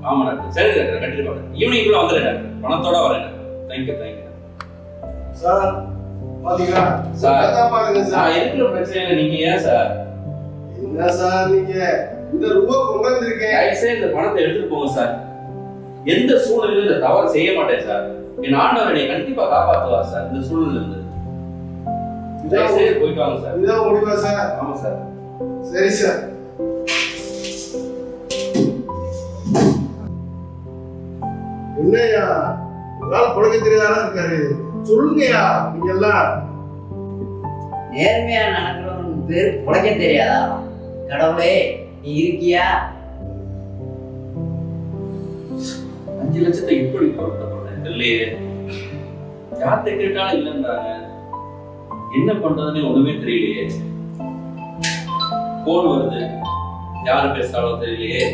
ஆமா டாக்டர் சரி டாக்டர் கண்டிப்பா ஈவினிங் கூட வந்துடுறேன் டாக்டர் பணத்தோட வரேன் டாக்டர் தேங்க்யூ தேங்க்யூ சார் பாத்தீங்களா சார் அதான் பாருங்க நான் சார் இருக்கிற பிரச்சனையில நீங்க ஏன் சார் என்ன சார் நீங்க இந்த ரூபா கொண்டு வந்திருக்கேன் தயவுசெய்து இந்த பணத்தை எடுத்துட்டு போங்க சார் எந்த சூழ்நிலையிலும் இந்த தவறு செய்ய மாட்டேன் சார் என் ஆண்டவர் என்னை கண்டிப்பா காப்பாத்துவார் சார் இந்த சூழ்நிலை இருந்து தயவுசெய்து போயிட்டு வாங்க சார் இதான் முடிவா சார் ஆமா சார் சரி சார் என்னய்யா உங்களால பொழைக்க தெரியாதா இருக்காரு சொல்லுங்கய்யா நீங்க எல்லாம் நேர்மையா நடக்கிறவனுக்கு பேர் புழைக்க தெரியாதா கடவுளே நீ இருக்கியா அஞ்சு லட்சத்தை எப்படி பொருத்தப்படுறேன் இல்லையே யார்கிட்ட கேட்டாலும் இல்லைன்றாங்க என்ன பண்றதுன்னு ஒண்ணுமே தெரியலையே போன் வருது யாரு பேசுறாலும் தெரியலையே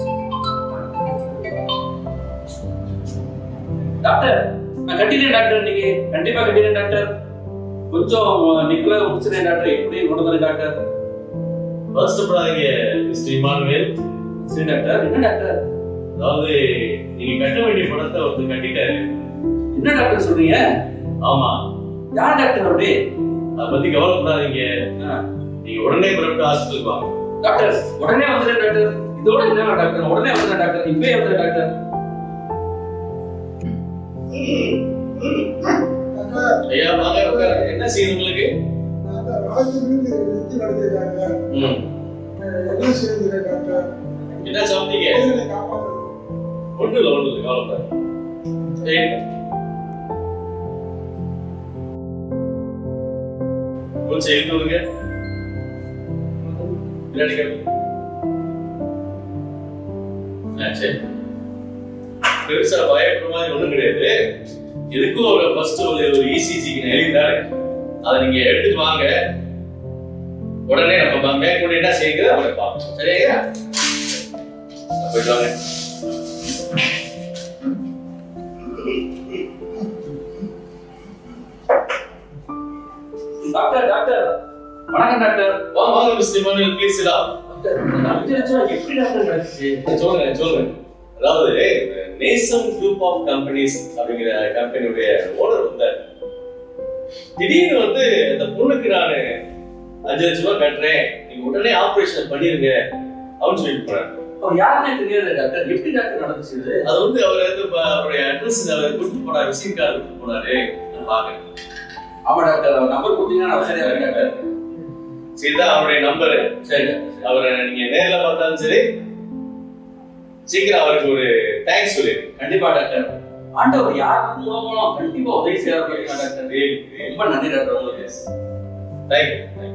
டாக்டர் நான் கட்டினேன் டாக்டர் இன்னைக்கு கண்டிப்பா கட்டினேன் டாக்டர் கொஞ்சம் நிக்கல முடிச்சிருந்தேன் டாக்டர் எப்படி கொண்டு வந்தேன் டாக்டர் வருத்தப்படாதீங்க மிஸ்டர் இமானுவேல் சரி டாக்டர் என்ன டாக்டர் அதாவது நீங்க கட்ட வேண்டிய பணத்தை ஒருத்தர் கட்டிட்டாரு என்ன டாக்டர் சொல்றீங்க ஆமா யார் டாக்டர் அப்படி அதை பத்தி கவலைப்படாதீங்க ஆ. நீங்க உடனே புறப்பட்டு ஹாஸ்பிட்டலுக்கு வாங்க டாக்டர் உடனே வந்துடுறேன் டாக்டர் இதோட என்ன டாக்டர் உடனே வந்துடுறேன் டாக்டர் இப்பவே வந்துடுறேன் டாக்டர் ஐயா வாங்க உட்காருங்க. என்ன செய்யுது உங்களுக்கு ம். என்ன சாப்பிட்டீங்க ஒண்ணு இல்ல ஒண்ணு இல்ல கவலைப்படாது சரிங்க கொஞ்சம் எழுந்து விடுங்க பின்னாடி கேளுங்க. ஆ, சரி பெருசா பயப்படுற மாதிரி ஒண்ணும் கிடையாது எதுக்கும் ஒரு ஃபர்ஸ்ட் ஒரு ஒரு இசிஜிக்கு நான் எழுதிதாரு அதை நீங்க எடுத்துட்டு வாங்க உடனே நம்ம மேற்கொண்டு என்ன செய்யுங்க அவரை பார்ப்போம் சரியா போயிட்டு வாங்க டாக்டர் டாக்டர் வணக்கம் டாக்டர் வாங்க வாங்க மிஸ்டர் இமானுவேல் ப்ளீஸ் இதா டாக்டர் இந்த அஞ்சு லட்சம் எப்படி டாக்டர் கிடைச்சிச்சு சொல்லுங்க சொல்லுங்க அதாவது நேசம் குரூப் ஆஃப் கம்பெனிஸ் அப்படிங்கிற கம்பெனியுடைய ஓனர் வந்தார் திடீர்னு வந்து அந்த பொண்ணுக்கு நான் அஞ்சு லட்ச ரூபாய் கட்டுறேன் நீங்க உடனே ஆபரேஷன் பண்ணிருங்க அப்படின்னு சொல்லிட்டு போறாரு அவர் யாருன்னே தெரியாது டாக்டர் எப்படி டாக்டர் நடந்துச்சு இது? அது வந்து அவர் வந்து இப்ப அவருடைய அட்ரஸ் அவர் கொடுத்து போனார் விசிட் கார்டு கொடுத்து போனாரு பாருங்க ஆமா டாக்டர் அவர் நம்பர் கொடுத்தீங்கன்னா நான் சரியா இருக்கேன் டாக்டர் சரிதான் அவருடைய நம்பரு சரி டாக்டர் அவரை நீங்க நேர்ல பார்த்தாலும் சரி சீக்கிரம் அவருக்கு ஒரு தேங்க்ஸ் சொல்லு கண்டிப்பா டாக்டர் ஆண்டவர் யார் மூலமா கண்டிப்பா உதவி செய்யறாரு டாக்டர் ரொம்ப நன்றி டாக்டர் உங்களுக்கு தேங்க்யூ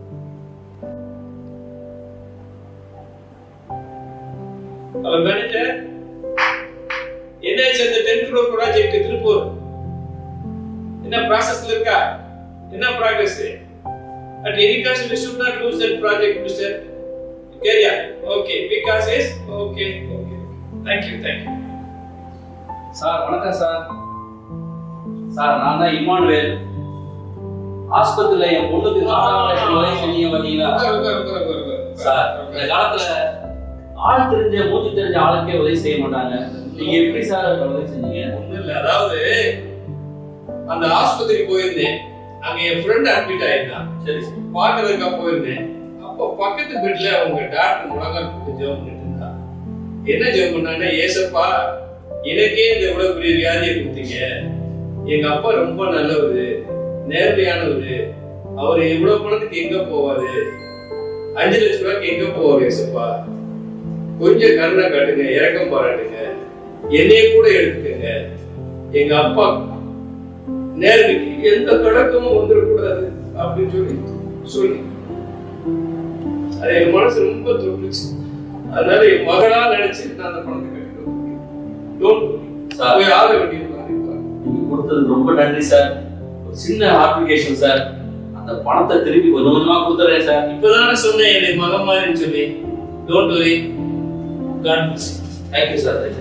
ஹலோ மேனேஜர் என்னாச்சு அந்த டென் க்ரோர் ப்ராஜெக்ட் திருப்பூர் என்ன ப்ராசஸ்ல இருக்கா என்ன progress at any cost we should not lose that project mister கேரியா okay because is okay okay thank you thank you sir வணக்கம் சார் சார் நான் தான் இமானுவேல் ஆஸ்பத்திரியில என் பொண்ணுக்கு நாலாம் லட்சம் உதவி செஞ்சீங்க பாத்தீங்களா சார் இந்த காலத்துல ஆள் தெரிஞ்ச மூச்சு தெரிஞ்ச ஆளுக்கே உதவி செய்ய மாட்டாங்க நீங்க எப்படி சார் உதவி செஞ்சீங்க ஒண்ணும் இல்ல அதாவது அந்த ஆஸ்பத்திரி போயிருந்தேன் அங்க என் ஃப்ரெண்ட் அட்மிட் ஆயிருந்தான் சரி சரி பார்க்கறதுக்காக போயிருந்தேன் அப்போ பக்கத்து பெட்ல அவங்க டாக்டர் முழங்கால் போட்டு ஜெபம் பண்ணிட்டு இருந்தா என்ன ஜெபம் பண்ணாங்கன்னா ஏசப்பா எனக்கே இந்த இவ்வளவு பெரிய வியாதியை கொடுத்தீங்க எங்க அப்பா ரொம்ப நல்லவர் நேர்மையானவர் அவர் இவ்வளவு பணத்துக்கு எங்க போவாரு அஞ்சு லட்ச ரூபாய்க்கு எங்க போவாரு ஏசப்பா கொஞ்சம் கருணை காட்டுங்க இறக்கம் பாராட்டுங்க என்னைய கூட எடுத்துக்கங்க எங்க அப்பா நேர்மைக்கு எந்த தொடக்கமும் வந்துடக்கூடாது அப்படின்னு சொல்லி சொல்லி அது என் மனசு ரொம்ப தொட்டுச்சு அதனால என் மகளா நினைச்சு நான் அந்த பணத்தை கட்டிட்டு டோன்ட் சார். போய் ஆக வேண்டியது மாதிரி நீங்க கொடுத்தது ரொம்ப நன்றி சார் ஒரு சின்ன அப்ளிகேஷன் சார் அந்த பணத்தை திருப்பி கொஞ்சம் கொஞ்சமா கொடுத்துறேன் சார் இப்பதானே சொன்னேன் என்னை மகன் மாதிரின்னு சொல்லி don't worry God bless thank you sir thank you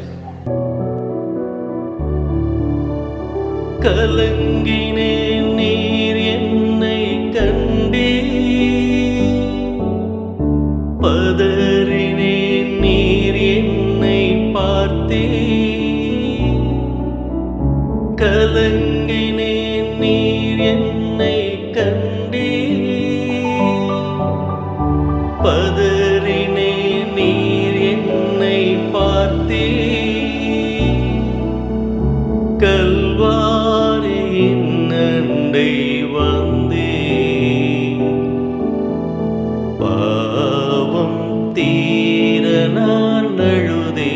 கலங்கினேன் நீர் என்னை கண்டே பதறினேன் நீர் என்னை பார்த்து பாவம் தீர நான் அழுதே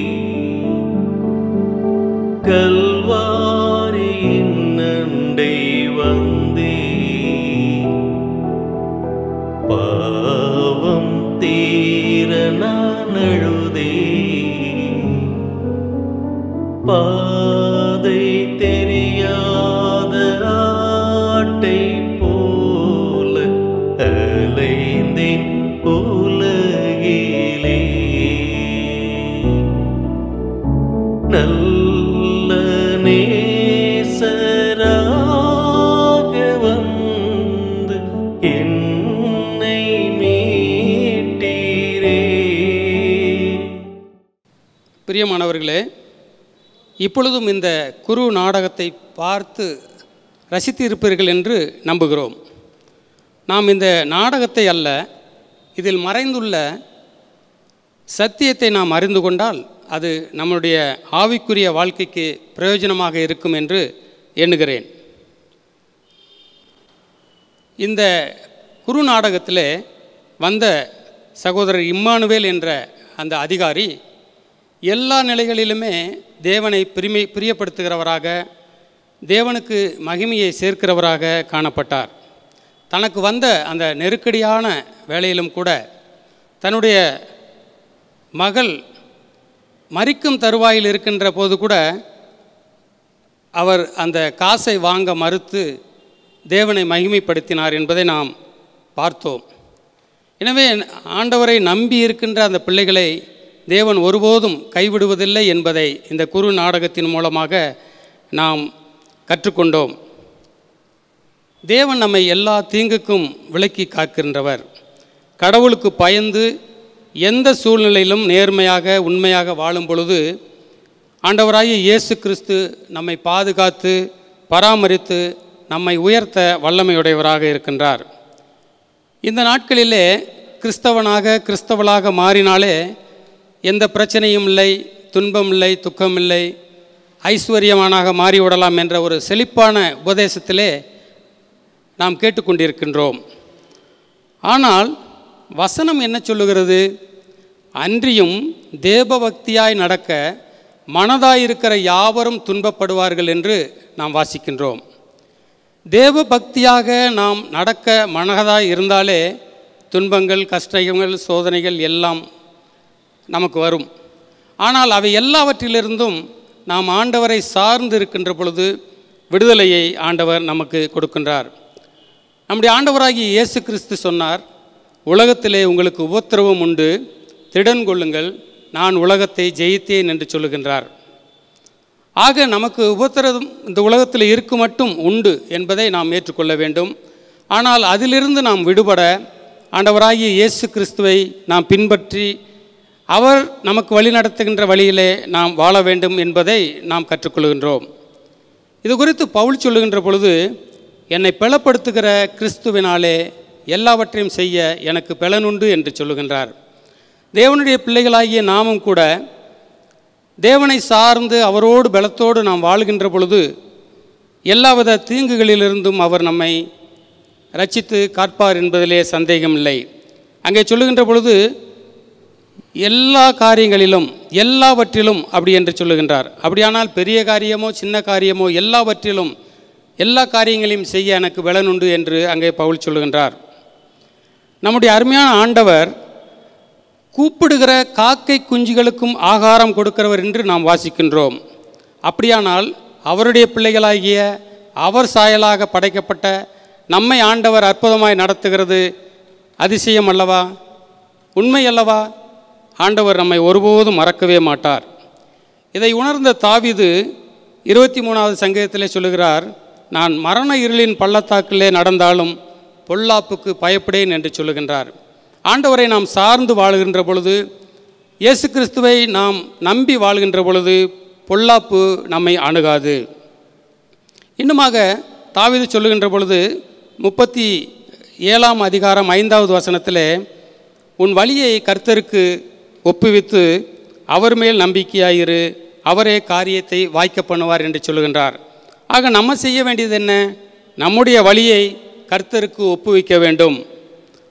கல்வாரியின் நண்டை வந்தே பாவம் தீர நான் அழுதே பாதை தெரியாத ஆட்டை போல அலைந்தேன் உலகிலே நல்ல நேசராக வந்து என்னை மீட்டீரே பிரியமானவர்களே இப்பொழுதும் இந்த குரு நாடகத்தை பார்த்து ரசித்திருப்பீர்கள் என்று நம்புகிறோம் நாம் இந்த நாடகத்தை அல்ல இதில் மறைந்துள்ள சத்தியத்தை நாம் அறிந்து கொண்டால் அது நம்முடைய ஆவிக்குரிய வாழ்க்கைக்கு பிரயோஜனமாக இருக்கும் என்று எண்ணுகிறேன் இந்த குரு நாடகத்தில் வந்த சகோதரர் இம்மானுவேல் என்ற அந்த அதிகாரி எல்லா நிலைகளிலுமே தேவனை பிரிமை பிரியப்படுத்துகிறவராக தேவனுக்கு மகிமையை சேர்க்கிறவராக காணப்பட்டார் தனக்கு வந்த அந்த நெருக்கடியான வேளையிலும் கூட தன்னுடைய மகள் மறிக்கும் தருவாயில் இருக்கின்ற போது கூட அவர் அந்த காசை வாங்க மறுத்து தேவனை மகிமைப்படுத்தினார் என்பதை நாம் பார்த்தோம் எனவே ஆண்டவரை நம்பி இருக்கின்ற அந்த பிள்ளைகளை தேவன் ஒருபோதும் கைவிடுவதில்லை என்பதை இந்த குரு நாடகத்தின் மூலமாக நாம் கற்றுக்கொண்டோம் தேவன் நம்மை எல்லா தீங்குக்கும் விலக்கி காக்கின்றவர் கடவுளுக்கு பயந்து எந்த சூழ்நிலையிலும் நேர்மையாக உண்மையாக வாழும் பொழுது ஆண்டவராகிய இயேசு கிறிஸ்து நம்மை பாதுகாத்து பராமரித்து நம்மை உயர்த்த வல்லமையுடையவராக இருக்கின்றார் இந்த நாட்களிலே கிறிஸ்தவனாக கிறிஸ்தவளாக மாறினாலே எந்த பிரச்சனையும் இல்லை துன்பம் இல்லை துக்கம் இல்லை ஐஸ்வர்யமானாக மாறிவிடலாம் என்ற ஒரு செழிப்பான உபதேசத்திலே நாம் கேட்டுக்கொண்டிருக்கின்றோம் ஆனால் வசனம் என்ன சொல்லுகிறது அன்றியும் தேவபக்தியாய் நடக்க மனதாயிருக்கிற யாவரும் துன்பப்படுவார்கள் என்று நாம் வாசிக்கின்றோம் தேவ பக்தியாக நாம் நடக்க மனதாய் இருந்தாலே துன்பங்கள் கஷ்டங்கள் சோதனைகள் எல்லாம் நமக்கு வரும் ஆனால் அவை எல்லாவற்றிலிருந்தும் நாம் ஆண்டவரை சார்ந்து இருக்கின்ற பொழுது விடுதலையை ஆண்டவர் நமக்கு கொடுக்கின்றார் நம்முடைய ஆண்டவராகிய இயேசு கிறிஸ்து சொன்னார் உலகத்திலே உங்களுக்கு உபத்திரவம் உண்டு திடன் கொள்ளுங்கள் நான் உலகத்தை ஜெயித்தேன் என்று சொல்லுகின்றார் ஆக நமக்கு உபத்திரம் இந்த உலகத்தில் இருக்கு மட்டும் உண்டு என்பதை நாம் ஏற்றுக்கொள்ள வேண்டும் ஆனால் அதிலிருந்து நாம் விடுபட ஆண்டவராகிய இயேசு கிறிஸ்துவை நாம் பின்பற்றி அவர் நமக்கு வழி நடத்துகின்ற வழியிலே நாம் வாழ வேண்டும் என்பதை நாம் கற்றுக்கொள்கின்றோம் இது குறித்து பவுல் சொல்லுகின்ற பொழுது என்னை பலப்படுத்துகிற கிறிஸ்துவினாலே எல்லாவற்றையும் செய்ய எனக்கு பலனுண்டு என்று சொல்லுகின்றார் தேவனுடைய பிள்ளைகளாகிய நாமும் கூட தேவனை சார்ந்து அவரோடு பலத்தோடு நாம் வாழ்கின்ற பொழுது எல்லாவித தீங்குகளிலிருந்தும் அவர் நம்மை ரட்சித்து காட்பார் என்பதிலே சந்தேகமில்லை அங்கே சொல்லுகின்ற பொழுது எல்லா காரியங்களிலும் எல்லாவற்றிலும் அப்படி என்று சொல்லுகின்றார் அப்படியானால் பெரிய காரியமோ சின்ன காரியமோ எல்லாவற்றிலும் எல்லா காரியங்களையும் செய்ய எனக்கு பலனுண்டு என்று அங்கே பவுல் சொல்லுகின்றார் நம்முடைய அருமையான ஆண்டவர் கூப்பிடுகிற காக்கை குஞ்சுகளுக்கும் ஆகாரம் கொடுக்கிறவர் என்று நாம் வாசிக்கின்றோம் அப்படியானால் அவருடைய பிள்ளைகளாகிய அவர் சாயலாக படைக்கப்பட்ட நம்மை ஆண்டவர் அற்புதமாய் நடத்துகிறது அதிசயம் அல்லவா உண்மை அல்லவா ஆண்டவர் நம்மை ஒருபோதும் மறக்கவே மாட்டார் இதை உணர்ந்த தாவிது இருபத்தி மூணாவது சங்கீதத்திலே சொல்லுகிறார் நான் மரண இருளின் பள்ளத்தாக்கிலே நடந்தாலும் பொல்லாப்புக்கு பயப்படேன் என்று சொல்லுகின்றார் ஆண்டவரை நாம் சார்ந்து வாழுகின்ற பொழுது இயேசு கிறிஸ்துவை நாம் நம்பி வாழ்கின்ற பொழுது பொல்லாப்பு நம்மை அணுகாது இன்னுமாக தாவீது சொல்லுகின்ற பொழுது முப்பத்தி ஏழாம் அதிகாரம் ஐந்தாவது வசனத்திலே உன் வழியை கர்த்தருக்கு ஒப்புவித்து அவர் மேல் நம்பிக்கையாயிரு அவரே காரியத்தை வாய்க்க பண்ணுவார் என்று சொல்லுகின்றார் ஆக நம்ம செய்ய வேண்டியது என்ன நம்முடைய வழியை கர்த்தருக்கு ஒப்புவிக்க வேண்டும்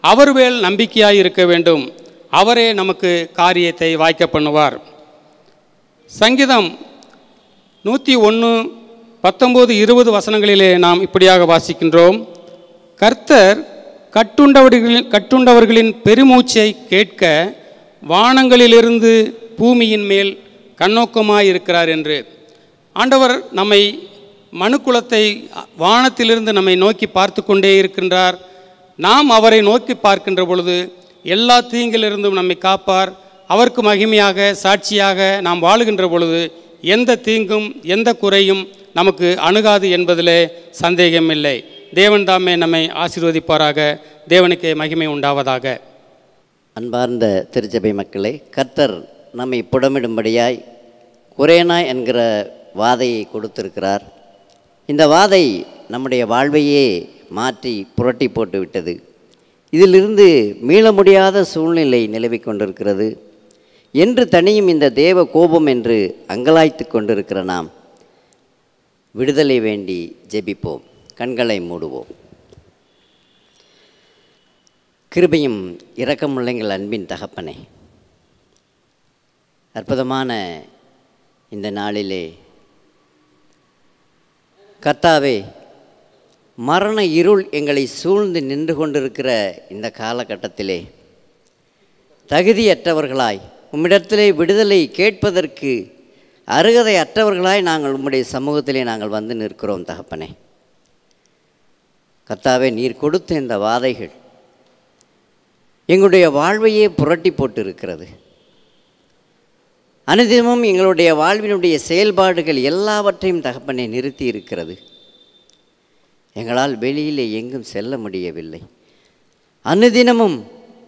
அவர் மேல் நம்பிக்கையாய் இருக்க வேண்டும் அவரே நமக்கு காரியத்தை வாய்க்க பண்ணுவார் சங்கீதம் நூற்றி ஒன்று பத்தொம்போது இருபது வசனங்களிலே நாம் இப்படியாக வாசிக்கின்றோம் கர்த்தர் கட்டுண்டவர்களின் கட்டுண்டவர்களின் பெருமூச்சை கேட்க வானங்களிலிருந்து பூமியின் மேல் கண்ணோக்கமாயிருக்கிறார் என்று ஆண்டவர் நம்மை மனுக்குலத்தை வானத்திலிருந்து நம்மை நோக்கி பார்த்து கொண்டே இருக்கின்றார் நாம் அவரை நோக்கி பார்க்கின்ற பொழுது எல்லா தீங்கிலிருந்தும் நம்மை காப்பார் அவருக்கு மகிமையாக சாட்சியாக நாம் வாழுகின்ற பொழுது எந்த தீங்கும் எந்த குறையும் நமக்கு அணுகாது என்பதிலே சந்தேகமில்லை தேவன் தாமே நம்மை ஆசீர்வதிப்பாராக தேவனுக்கே மகிமை உண்டாவதாக அன்பார்ந்த திருச்சபை மக்களே கர்த்தர் நம்மை புடமிடும்படியாய் குரேனா என்கிற வாதையை கொடுத்திருக்கிறார் இந்த வாதை நம்முடைய வாழ்வையே மாற்றி புரட்டி போட்டு விட்டது இதிலிருந்து மீள முடியாத சூழ்நிலை நிலவிக் கொண்டிருக்கிறது என்று தனியும் இந்த தேவ கோபம் என்று அங்கலாய்த்து கொண்டிருக்கிற நாம் விடுதலை வேண்டி ஜெபிப்போம் கண்களை மூடுவோம் கிருபையும் இரக்கமுள்ள எங்கள் அன்பின் தகப்பனே அற்புதமான இந்த நாளிலே கர்த்தாவே மரண இருள் எங்களை சூழ்ந்து நின்று கொண்டிருக்கிற இந்த காலகட்டத்திலே தகுதியற்றவர்களாய் உம்மிடத்திலே விடுதலை கேட்பதற்கு அருகதை அற்றவர்களாய் நாங்கள் உம்முடைய சமூகத்திலே நாங்கள் வந்து நிற்கிறோம் தகப்பனே கர்த்தாவே நீர் கொடுத்த இந்த வாதைகள் எங்களுடைய வாழ்வையே புரட்டி போட்டு இருக்கிறது அனுதினமும் எங்களுடைய வாழ்வினுடைய செயல்பாடுகள் எல்லாவற்றையும் தகப்பனை நிறுத்தி இருக்கிறது எங்களால் வெளியிலே எங்கும் செல்ல முடியவில்லை அனுதினமும்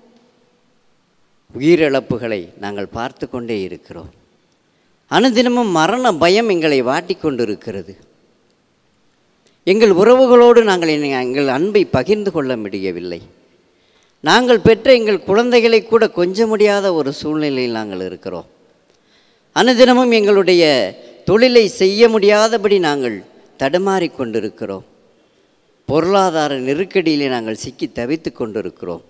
உயிரிழப்புகளை நாங்கள் பார்த்து கொண்டே இருக்கிறோம் அனுதினமும் மரண பயம் எங்களை வாட்டிக்கொண்டிருக்கிறது எங்கள் உறவுகளோடு நாங்கள் எங்க- எங்கள் அன்பை பகிர்ந்து கொள்ள முடியவில்லை நாங்கள் பெற்ற எங்கள் குழந்தைகளை கூட கொஞ்ச முடியாத ஒரு சூழ்நிலையில் நாங்கள் இருக்கிறோம் அனுதினமும் எங்களுடைய தொழிலை செய்ய முடியாதபடி நாங்கள் தடுமாறிக் கொண்டிருக்கிறோம் பொருளாதார நெருக்கடியிலே நாங்கள் சிக்கி தவித்து கொண்டிருக்கிறோம்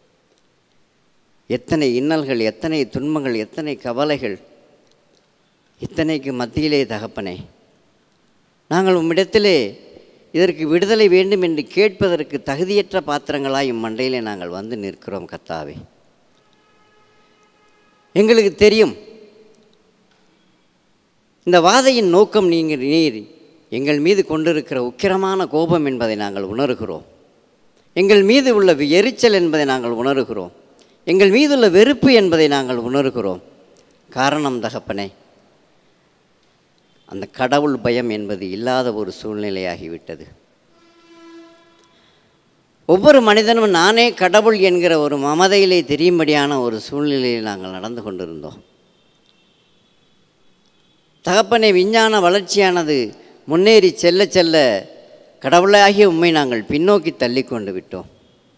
எத்தனை இன்னல்கள் எத்தனை துன்பங்கள் எத்தனை கவலைகள் இத்தனைக்கு மத்தியிலே தகப்பனே நாங்கள் உம்மிடத்திலே இதற்கு விடுதலை வேண்டும் என்று கேட்பதற்கு தகுதியற்ற பாத்திரங்களாய் இம்மண்டையிலே நாங்கள் வந்து நிற்கிறோம் கர்த்தாவே எங்களுக்கு தெரியும் இந்த வாதையின் நோக்கம் நீங்கள் நீர் எங்கள் மீது கொண்டிருக்கிற உக்கிரமான கோபம் என்பதை நாங்கள் உணர்கிறோம் எங்கள் மீது உள்ள எரிச்சல் என்பதை நாங்கள் உணர்கிறோம் எங்கள் மீதுள்ள வெறுப்பு என்பதை நாங்கள் உணர்கிறோம் காரணம் தகப்பனே அந்த கடவுள் பயம் என்பது இல்லாத ஒரு சூழ்நிலையாகிவிட்டது ஒவ்வொரு மனிதனும் நானே கடவுள் என்கிற ஒரு மமதையிலே தெரியும்படியான ஒரு சூழ்நிலையில் நாங்கள் நடந்து கொண்டிருந்தோம் தகப்பனை விஞ்ஞான வளர்ச்சியானது முன்னேறி செல்ல செல்ல கடவுளாகிய உண்மை நாங்கள் பின்னோக்கி தள்ளி கொண்டு விட்டோம்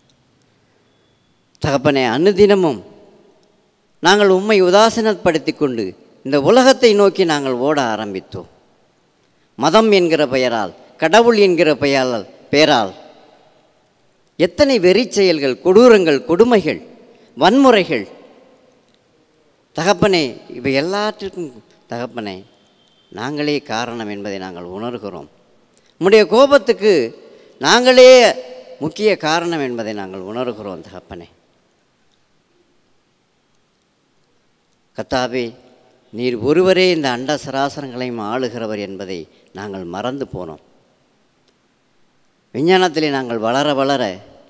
தகப்பனை அனுதினமும் நாங்கள் உம்மை உதாசீனப்படுத்தி கொண்டு இந்த உலகத்தை நோக்கி நாங்கள் ஓட ஆரம்பித்தோம் மதம் என்கிற பெயரால் கடவுள் என்கிற பெயரால் பெயரால் எத்தனை வெறிச் செயல்கள் கொடூரங்கள் கொடுமைகள் வன்முறைகள் தகப்பனே இவை எல்லாற்றிற்கும் தகப்பனே நாங்களே காரணம் என்பதை நாங்கள் உணர்கிறோம் உம்முடைய கோபத்துக்கு நாங்களே முக்கிய காரணம் என்பதை நாங்கள் உணர்கிறோம் தகப்பனே கத்தாவே நீர் ஒருவரே இந்த அண்ட சராசரங்களையும் ஆளுகிறவர் என்பதை நாங்கள் மறந்து போனோம் விஞ்ஞானத்திலே நாங்கள் வளர வளர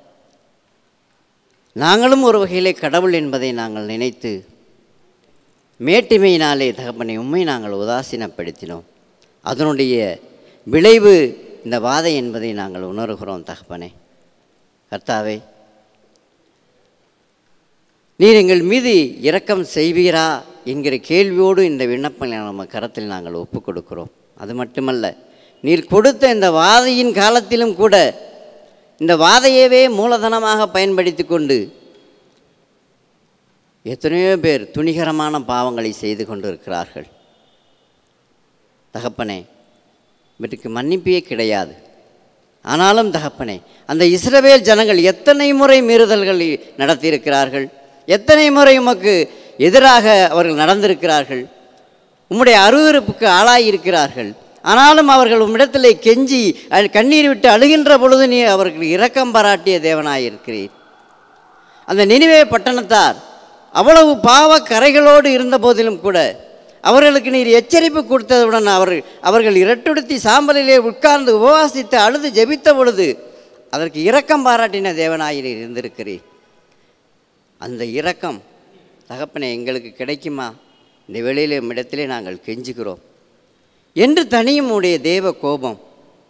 நாங்களும் ஒரு வகையிலே கடவுள் என்பதை நாங்கள் நினைத்து மேட்டிமையினாலே தகப்பனை உண்மை நாங்கள் உதாசீனப்படுத்தினோம் அதனுடைய விளைவு இந்த வாதை என்பதை நாங்கள் உணர்கிறோம் தகப்பனே கர்த்தாவே நீர் எங்கள் மீது இரக்கம் செய்வீரா என்கிற கேள்வியோடு இந்த விண்ணப்பங்களை நம்ம கரத்தில் நாங்கள் ஒப்புக் கொடுக்கிறோம் அது மட்டுமல்ல நீர் கொடுத்த இந்த வாதையின் காலத்திலும் கூட இந்த வாதையவே மூலதனமாக பயன்படுத்தி கொண்டு எத்தனையோ பேர் துணிகரமான பாவங்களை செய்து கொண்டிருக்கிறார்கள் தகப்பனே இவற்றுக்கு மன்னிப்பே கிடையாது ஆனாலும் தகப்பனே அந்த இஸ்ரவேல் ஜனங்கள் எத்தனை முறை மீறுதல்கள் நடத்தியிருக்கிறார்கள் எத்தனை முறை உமக்கு எதிராக அவர்கள் நடந்திருக்கிறார்கள் உம்முடைய அருவருப்புக்கு ஆளாயிருக்கிறார்கள் ஆனாலும் அவர்கள் உம்மிடத்திலே கெஞ்சி அழ்- கண்ணீர் விட்டு அழுகின்ற பொழுது நீ அவர்கள் இரக்கம் பாராட்டிய தேவனாயிருக்கிறீர் அந்த நினைவே பட்டணத்தார் அவ்வளவு பாவ கரைகளோடு இருந்த போதிலும் கூட அவர்களுக்கு நீர் எச்சரிப்பு கொடுத்ததுடன் அவர் அவர்கள் இரட்டுடுத்தி சாம்பலிலே உட்கார்ந்து உபவாசித்து அழுது ஜெபித்த பொழுது அதற்கு இரக்கம் பாராட்டின தேவனாயிரு இருந்திருக்கிறீர் அந்த இரக்கம் தகப்பனே எங்களுக்கு கிடைக்குமா இந்த வேளையிலே இடத்திலே நாங்கள் கெஞ்சுகிறோம் என்று தனியும் உடைய தேவ கோபம்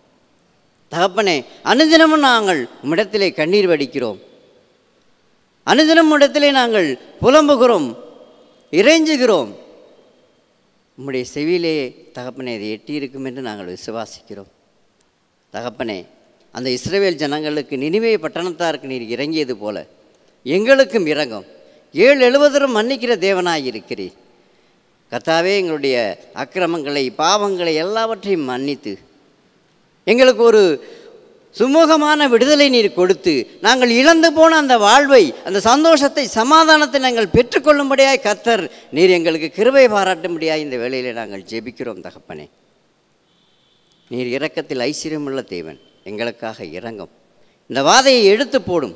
தகப்பனே அனுதினமும் நாங்கள் உம்மிடத்திலே கண்ணீர் வடிக்கிறோம் அனுதினம் இடத்திலே நாங்கள் புலம்புகிறோம் இறைஞ்சுகிறோம் உம்முடைய செவியிலே தகப்பனே இது எட்டியிருக்கும் என்று நாங்கள் விசுவாசிக்கிறோம் தகப்பனே அந்த இஸ்ரவேல் ஜனங்களுக்கு நினிவே பட்டணத்தாருக்கு நீர் இறங்கியது போல எங்களுக்கும் இறங்கும் ஏழு எழுபதரும் மன்னிக்கிற தேவனாய் இருக்கிறீர் கர்த்தாவே எங்களுடைய அக்கிரமங்களை பாவங்களை எல்லாவற்றையும் மன்னித்து எங்களுக்கு ஒரு சுமூகமான விடுதலை நீர் கொடுத்து நாங்கள் இழந்து போன அந்த வாழ்வை அந்த சந்தோஷத்தை சமாதானத்தை நாங்கள் பெற்றுக்கொள்ளும்படியாய் கர்த்தர் நீர் எங்களுக்கு கிருபை பாராட்டும்படியாய் இந்த வேளையிலே நாங்கள் ஜெபிக்கிறோம் தகப்பனே நீர் இரக்கத்தில் ஐஸ்வர்யமுள்ள தேவன் எங்களுக்காக இறங்கும் இந்த வாதையை எடுத்து போடும்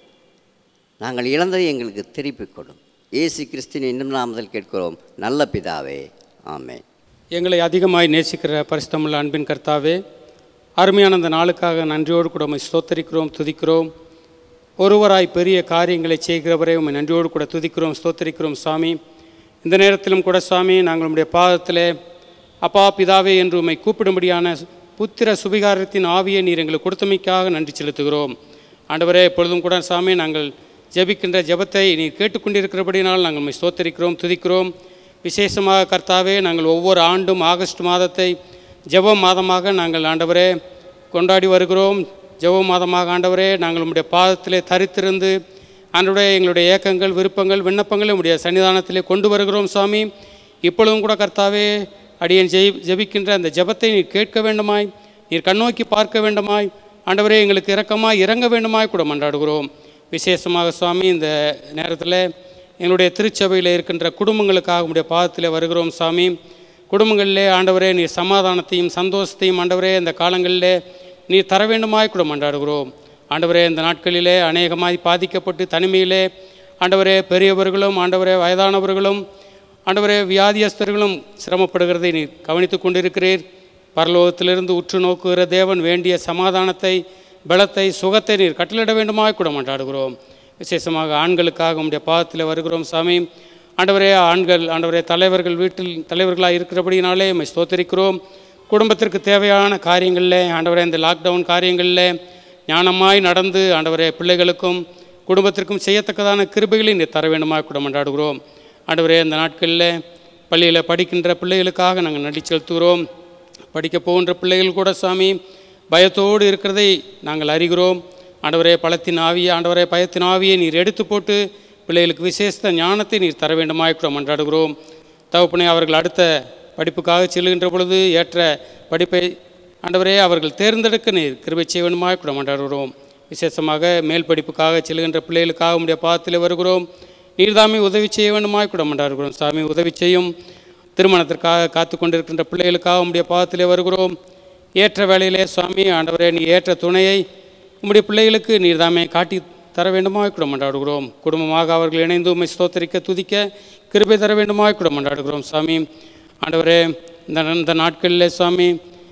நாங்கள் இழந்ததை எங்களுக்கு திருப்பிக் கொடும் இயேசு கிறிஸ்தின் இன்னும் நாமதல் கேட்கிறோம் நல்ல பிதாவே ஆமென் எங்களை அதிகமாய் நேசிக்கிற பரிசுத்தமுள்ள அன்பின் கர்த்தாவே அருமையான அந்த நாளுக்காக நன்றியோடு கூட உம்மை ஸ்தோத்தரிக்கிறோம் துதிக்கிறோம் ஒருவராய் பெரிய காரியங்களை செய்கிறவரே உம்மை நன்றியோடு கூட துதிக்கிறோம் ஸ்தோத்தரிக்கிறோம் சாமி இந்த நேரத்திலும் கூட சாமி நாங்கள் உம்முடைய பாதத்திலே அப்பா பிதாவே என்று உம்மை கூப்பிடும்படியான புத்திர சுபிகாரத்தின் ஆவியை நீர் எங்களுக்கு கொடுத்தமைக்காக நன்றி செலுத்துகிறோம் ஆண்டவரே எப்பொழுதும் கூட சாமி நாங்கள் ஜெபிக்கின்ற ஜெபத்தை நீர் கேட்டுக்கொண்டிருக்கிறபடினால் நாங்கள் உம்மை ஸ்தோத்தரிக்கிறோம் துதிக்கிறோம் விசேஷமாக கர்த்தாவே நாங்கள் ஒவ்வொரு ஆண்டும் ஆகஸ்ட் மாதத்தை ஜெப மாதமாக நாங்கள் ஆண்டவரே கொண்டாடி வருகிறோம் ஜெப மாதமாக ஆண்டவரே நாங்கள் உம்முடைய பாதத்திலே தரித்திருந்து ஆண்டவரே எங்களுடைய ஏக்கங்கள் விருப்பங்கள் விண்ணப்பங்களை உம்முடைய சன்னிதானத்திலே கொண்டு வருகிறோம் சாமி இப்பொழுதும் கூட கர்த்தாவே அடியேன் ஜெய் ஜெபிக்கின்ற அந்த ஜெபத்தை நீர் கேட்க வேண்டுமாய் நீர் கண்ணோக்கி பார்க்க வேண்டுமாய் ஆண்டவரே எங்களுக்கு இரக்கமாய் இறங்க வேண்டுமாய் கூட மன்றாடுகிறோம் விசேஷமாக சுவாமி இந்த நேரத்தில் எங்களுடைய திருச்சபையில் இருக்கின்ற குடும்பங்களுக்காக உடைய பாதத்தில் வருகிறோம் சாமி குடும்பங்களிலே ஆண்டவரே நீர் சமாதானத்தையும் சந்தோஷத்தையும் ஆண்டவரே இந்த காலங்களிலே நீர் தர வேண்டுமாய் கூட மன்றாடுகிறோம் ஆண்டவரே இந்த நாட்களிலே அநேகமாய் பாதிக்கப்பட்டு தனிமையிலே ஆண்டவரே பெரியவர்களும் ஆண்டவரே வயதானவர்களும் ஆண்டவரே வியாதியஸ்தர்களும் சிரமப்படுகிறதை நீர் கவனித்துக் கொண்டிருக்கிறீர் பரலோகத்திலிருந்து உற்று நோக்குகிற தேவன் வேண்டிய சமாதானத்தை பலத்தை சுகத்தை நீர் கட்டளிட வேண்டுமாய் கூட மன்றாடுகிறோம் விசேஷமாக ஆண்களுக்காக உம்முடைய பாதத்தில் வருகிறோம் சாமி ஆண்டவரே ஆண்கள் ஆண்டவரே தலைவர்கள் வீட்டில் தலைவர்களாக இருக்கிறபடினாலே உம்மை ஸ்தோத்தரிக்கிறோம் குடும்பத்திற்கு தேவையான காரியங்களில் ஆண்டவரே இந்த லாக்டவுன் காரியங்களில் ஞானமாய் நடந்து ஆண்டவரே பிள்ளைகளுக்கும் குடும்பத்திற்கும் செய்யத்தக்கதான கிருபைகளை நீர் தர வேண்டுமாய் கூட மன்றாடுகிறோம் ஆண்டவரே இந்த நாட்களில் பள்ளியில் படிக்கின்ற பிள்ளைகளுக்காக நாங்கள் நடி செலுத்துகிறோம் படிக்க போகின்ற பிள்ளைகள் கூட சாமி பயத்தோடு இருக்கிறதை நாங்கள் அறிகிறோம் ஆண்டவரே பழத்தின் ஆவியை ஆண்டவரே பயத்தின் ஆவியை நீர் எடுத்து போட்டு பிள்ளைகளுக்கு விசேஷ ஞானத்தை நீர் தர வேண்டுமாய் கூட மன்றாடுகிறோம் தகப்பனே அவர்கள் அடுத்த படிப்புக்காக செல்கின்ற பொழுது ஏற்ற படிப்பை ஆண்டவரே அவர்கள் தேர்ந்தெடுக்க நீர் கிருபை செய்ய வேண்டுமாய் கூட மன்றாடுகிறோம் விசேஷமாக மேல் படிப்புக்காக செல்கின்ற பிள்ளைகளுக்காக உடைய பாதத்தில் வருகிறோம் நீர்தாமே உதவி செய்ய வேண்டுமாய் கூட மன்றாடுகிறோம் சாமி உதவி செய்யும் திருமணத்திற்காக காத்து கொண்டிருக்கின்ற பிள்ளைகளுக்காக உம்முடைய பாதத்திலே வருகிறோம் ஏற்ற வேளையிலே சுவாமி ஆண்டவரே நீ ஏற்ற துணையை உம்முடைய பிள்ளைகளுக்கு நீர்தாமே காட்டி தர வேண்டுமாய் கூட மன்றாடுகிறோம் குடும்பமாக அவர்கள் இணைந்து உம்மை ஸ்தோத்தரிக்க துதிக்க கிருபை தர வேண்டுமாய் கூட மன்றாடுகிறோம் சாமி ஆண்டவரே இந்த இந்த நாட்களில் சுவாமி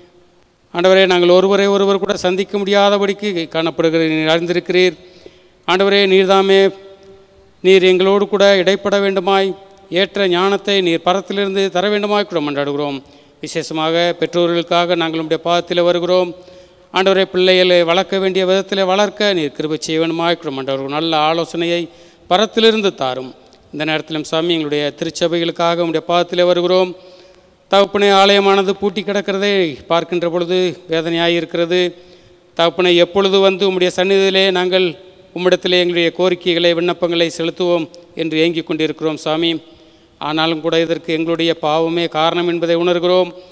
ஆண்டவரே நாங்கள் ஒருவரை ஒருவர் கூட சந்திக்க முடியாதபடிக்கு காணப்படுகிற நீர் அறிந்திருக்கிறீர் ஆண்டவரே நீர்தாமே நீர் எங்களோடு கூட இடைப்பட வேண்டுமாய் ஏற்ற ஞானத்தை நீர் பரத்திலிருந்து தர வேண்டுமாய் கூட மன்றாடுகிறோம் விசேஷமாக பெற்றோர்களுக்காக நாங்கள் உம்முடைய பாதத்தில் வருகிறோம் ஆண்டவரே பிள்ளைகளை வளர்க்க வேண்டிய விதத்தில் வளர்க்க நீர் கிருபை செய்ய வேண்டுமாய் கூட மன்றாடுகிறோம் நல்ல ஆலோசனையை பரத்திலிருந்து தாரும் இந்த நேரத்திலும் சாமி எங்களுடைய திருச்சபைகளுக்காக உம்முடைய பாதத்தில் வருகிறோம் தகப்பனை ஆலயமானது பூட்டி கிடக்கிறதை பார்க்கின்ற பொழுது வேதனையாக இருக்கிறது தகப்பனை எப்பொழுது வந்து உம்முடைய சந்நிதியிலே நாங்கள் உம்மிடத்திலே எங்களுடைய கோரிக்கைகளை விண்ணப்பங்களை செலுத்துவோம் என்று ஏங்கிக் கொண்டிருக்கிறோம் சாமி ஆனாலும் கூட இதற்கு எங்களுடைய பாவமே காரணம் என்பதை உணர்கிறோம்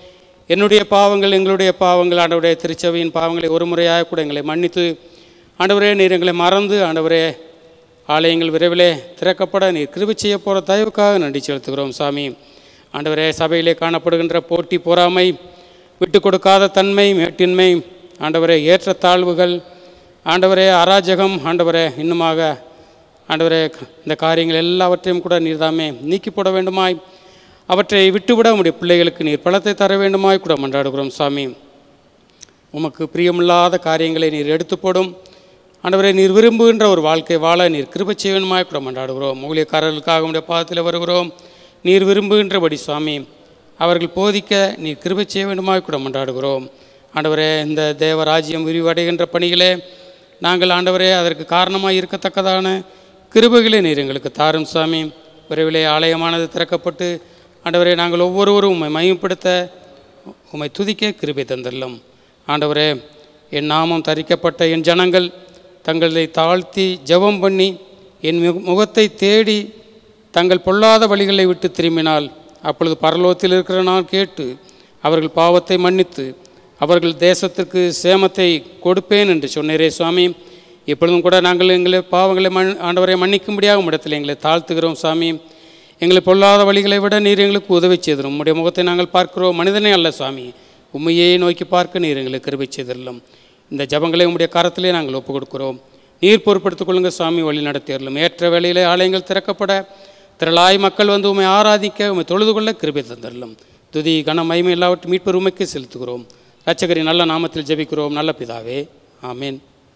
என்னுடைய பாவங்கள் எங்களுடைய பாவங்கள் ஆண்டவரே திருச்சபையின் பாவங்களை ஒரு முறையாக கூட எங்களை மன்னித்து ஆண்டவரே நீர் எங்களை மறந்து ஆண்டவரே ஆலயங்கள் விரைவிலே திறக்கப்பட நீர் கிருபை செய்ய போகிற தயவுக்காக நன்றி செலுத்துகிறோம் சாமி ஆண்டவரே சபையிலே காணப்படுகின்ற போட்டி பொறாமை விட்டு கொடுக்காத தன்மை மேட்டின்மை ஆண்டவரே ஏற்றத்தாழ்வுகள் ஆண்டவரே அராஜகம் ஆண்டவரே இன்னுமாக ஆண்டவரே இந்த காரியங்கள் எல்லாவற்றையும் கூட நீர்தாமே நீக்கி போட வேண்டுமாய் அவற்றை விட்டுவிட உம்முடைய பிள்ளைகளுக்கு நீர் பலத்தை தர வேண்டுமாய் கூட மன்றாடுகிறோம் சாமி உமக்கு பிரியமில்லாத காரியங்களை நீர் எடுத்து போடும் ஆண்டவரே நீர் விரும்புகின்ற ஒரு வாழ்க்கை வாழ நீர் கிருபை செய்வனுமாய் கூட மன்றாடுகிறோம் ஊழியக்காரர்களுக்காக உடைய பாதத்தில் வருகிறோம் நீர் விரும்புகின்றபடி சுவாமி அவர்கள் போதிக்க நீர் கிருபை செய்ய வேண்டுமாய் கூட மன்றாடுகிறோம் ஆண்டவரே இந்த தேவராஜ்யம் விரிவடைகின்ற பணிகளே நாங்கள் ஆண்டவரே அதற்கு காரணமாக இருக்கத்தக்கதான கிருபைகளை நீர் எங்களுக்கு தாரும் சாமி விரைவிலே ஆலயமானது திறக்கப்பட்டு ஆண்டவரே நாங்கள் ஒவ்வொருவரும் உம்மை மையப்படுத்த உம்மை துதிக்க கிருபை தந்தல்லும் ஆண்டவரே என் நாமம் தரிக்கப்பட்ட என் ஜனங்கள் தங்களை தாழ்த்தி ஜெபம் பண்ணி என் முக- முகத்தை தேடி தங்கள் பொல்லாத வழிகளை விட்டு திரும்பினால் அப்பொழுது பரலோகத்தில் இருக்கிற நான் கேட்டு அவர்கள் பாவத்தை மன்னித்து அவர்கள் தேசத்திற்கு சேமத்தை கொடுப்பேன் என்று சொன்னீரே சுவாமி இப்பொழுதும் கூட நாங்கள் எங்களை பாவங்களை மன் ஆண்டவரை மன்னிக்கும்படியாக இடத்தில் எங்களை தாழ்த்துகிறோம் சாமி எங்களை பொல்லாத வழிகளை விட நீர் எங்களுக்கு உதவி செய்திரும் உம்முடைய முகத்தை நாங்கள் பார்க்கிறோம் மனிதனே அல்ல சுவாமி உண்மையே நோக்கி பார்க்க நீர் எங்களுக்கு கிருபை செய்திரலும் இந்த ஜபங்களை உம்முடைய கரத்திலே நாங்கள் ஒப்புக் கொடுக்கிறோம் நீர் பொறுப்படுத்திக் கொள்ளுங்க சுவாமி வழி நடத்தியறலும் ஏற்ற வேளையிலே ஆலயங்கள் திறக்கப்பட திரளாய் மக்கள் வந்து உம்மை ஆராதிக்க உம்மை தொழுது கொள்ள கிருபை தந்தரலும் துதி கன மகிமை எல்லாவற்றையும் மீட்பர் உமைக்கு செலுத்துகிறோம் ரட்சகரின் நல்ல நாமத்தில் ஜெபிக்கிறோம் நல்ல பிதாவே ஆமென்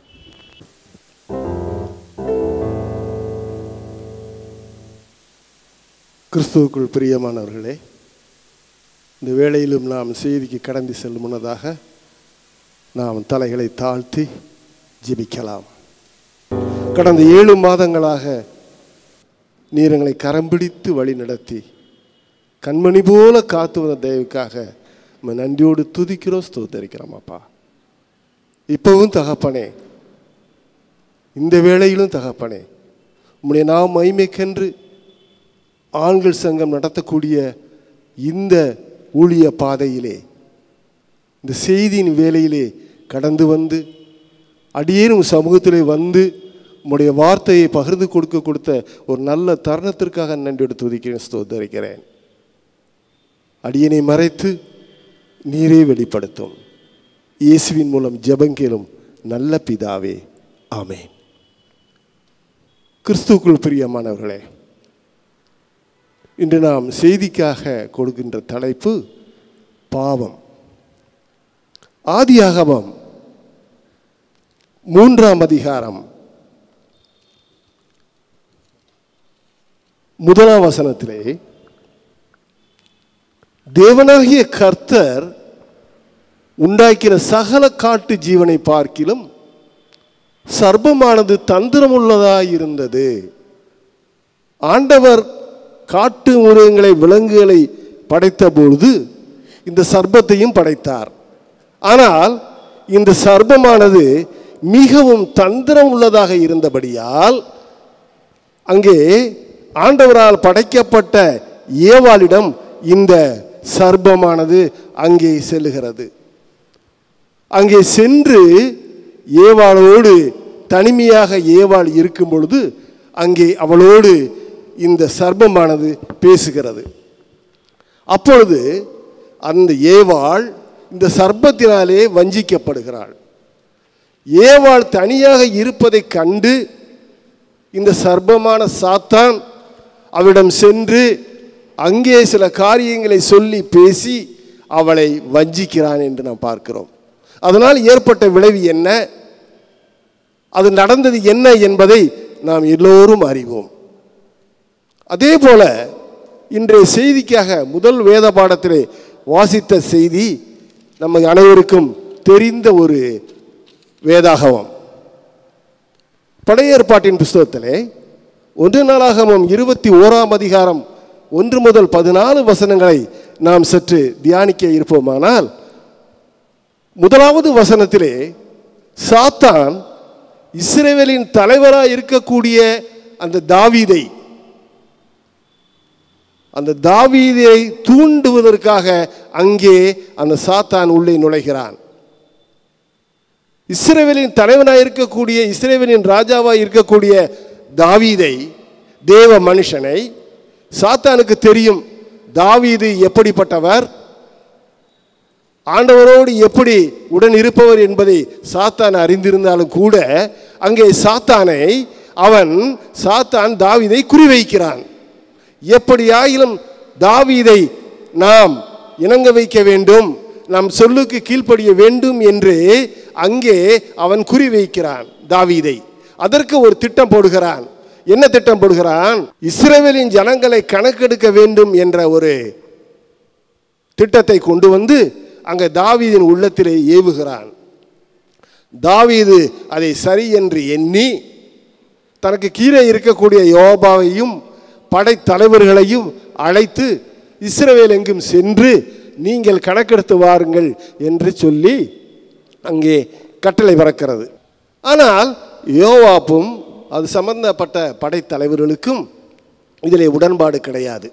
கிறிஸ்துவுக்குள் பிரியமானவர்களே இந்த வேளையிலும் நாம் செய்திக்கு கடந்து செல்லும் முன்னதாக நாம் தலைகளை தாழ்த்தி ஜெபிக்கலாம் கடந்த ஏழு மாதங்களாக நீர் எங்களை கரம் பிடித்து வழி நடத்தி கண்மணி போல காத்து வந்த தயவுக்காக உம்மை நன்றியோடு துதிக்கிறோம் ஸ்தோத்தரிக்கிறோம் அப்பா இப்பவும் தகப்பனே இந்த வேளையிலும் தகப்பனே உம்முடைய நாம் மைமைக்கென்று ஆண்கள் சங்கம் நடத்தக்கூடிய இந்த ஊழிய பாதையிலே இந்த செய்தியின் வேலையிலே கடந்து வந்து அடியேனும் சமூகத்திலே வந்து உம்முடைய வார்த்தையை பகிர்ந்து கொடுக்க கொடுத்த ஒரு நல்ல தருணத்திற்காக நன்றி எடுத்து ஒதுக்கிறேன் ஸ்தோத்தரிக்கிறேன் அடியனை மறைத்து நீரே வெளிப்படுத்தும் இயேசுவின் மூலம் ஜெபங்கேலும் நல்ல பிதாவே ஆமென் கிறிஸ்துவுக்குள் பிரியமானவர்களே இன்று நாம் செய்திக்காக கொடுக்கின்ற தலைப்பு பாவம் ஆதியாகமம் மூன்றாம் அதிகாரம் முதலாம் வசனத்திலே தேவனாகிய கர்த்தர் உண்டாக்கின சகல காட்டு ஜீவனை பார்க்கிலும் சர்ப்பமானது தந்திரமுள்ளதாய் இருந்தது ஆண்டவர் காட்டு மிருகங்களை விலங்குகளை படைத்த பொழுது இந்த சர்ப்பத்தையும் படைத்தார் ஆனால் இந்த சர்ப்பமானது மிகவும் தந்திரம் உள்ளதாக இருந்தபடியால் அங்கே ஆண்டவரால் படைக்கப்பட்ட ஏவாளிடம் இந்த சர்ப்பமானது அங்கே செல்லுகிறது அங்கே சென்று ஏவாளோடு தனிமையாக ஏவாள் இருக்கும் பொழுது அங்கே அவளோடு இந்த சர்ப்பமானது பேசுகிறது அப்பொழுது அந்த ஏவாள் இந்த சர்ப்பத்தினாலே வஞ்சிக்கப்படுகிறாள் ஏவாள் தனியாக இருப்பதைக் கண்டு இந்த சர்ப்பமான சாத்தான் அவளிடம் சென்று அங்கே சில காரியங்களை சொல்லி பேசி அவளை வஞ்சிக்கிறான் என்று நாம் பார்க்கிறோம் அதனால் ஏற்பட்ட விளைவு என்ன அது நடந்தது என்ன என்பதை நாம் எல்லோரும் அறிவோம் அதே போல இன்றைய செய்திக்காக முதல் வேத பாடத்திலே வாசித்த செய்தி நம்ம அனைவருக்கும் தெரிந்த ஒரு வேதாகமம் பழைய ஏற்பாட்டின் புஸ்தகத்திலே ஒன்று நாளாகமம் இருபத்தி ஓராம் அதிகாரம் ஒன்று முதல் பதினாலு வசனங்களை நாம் சற்று தியானிக்க இருப்போமானால் முதலாவது வசனத்திலே சாத்தான் இஸ்ரேவேலின் தலைவராக இருக்கக்கூடிய அந்த தாவீதை அந்த தாவீதை தூண்டுவதற்காக அங்கே அந்த சாத்தான் உள்ளே நுழைகிறான் இஸ்ரேவேலின் தலைவனாக இருக்கக்கூடிய இஸ்ரேவேலின் ராஜாவாக இருக்கக்கூடிய தாவீதை தேவ மனுஷனை சாத்தானுக்கு தெரியும் தாவீது எப்படிப்பட்டவர் ஆண்டவரோடு எப்படி உடன் இருப்பவர் என்பதை சாத்தான் அறிந்திருந்தாலும் கூட அங்கே சாத்தானை அவன் சாத்தான் தாவீதை குறிவைக்கிறான் எப்படியாயிலும் தாவீதை நாம் இணங்க வைக்க வேண்டும் நம் சொல்லுக்கு கீழ்ப்படிய வேண்டும் என்று அங்கே அவன் குறிவைக்கிறான் தாவீதை அதற்கு ஒரு திட்டம் போடுகிறான் என்ன திட்டம் போடுகிறான் இஸ்ரேவேலின் ஜனங்களை கணக்கெடுக்க வேண்டும் என்ற ஒரு திட்டத்தை கொண்டு வந்து அங்கே தாவீதின் உள்ளத்திலே ஏவுகிறான் தாவீது அதை சரி என்று எண்ணி தனக்கு கீழே இருக்கக்கூடிய யோபாவையும் படைத்தலைவர்களையும் அழைத்து இஸ்ரவேல் எங்கும் சென்று நீங்கள் கணக்கெடுத்து வாருங்கள் என்று சொல்லி அங்கே கட்டளை பிறக்கிறது ஆனால் யோவாப்பும் அது சம்பந்தப்பட்ட படைத்தலைவர்களுக்கும் இதிலே உடன்பாடு கிடையாது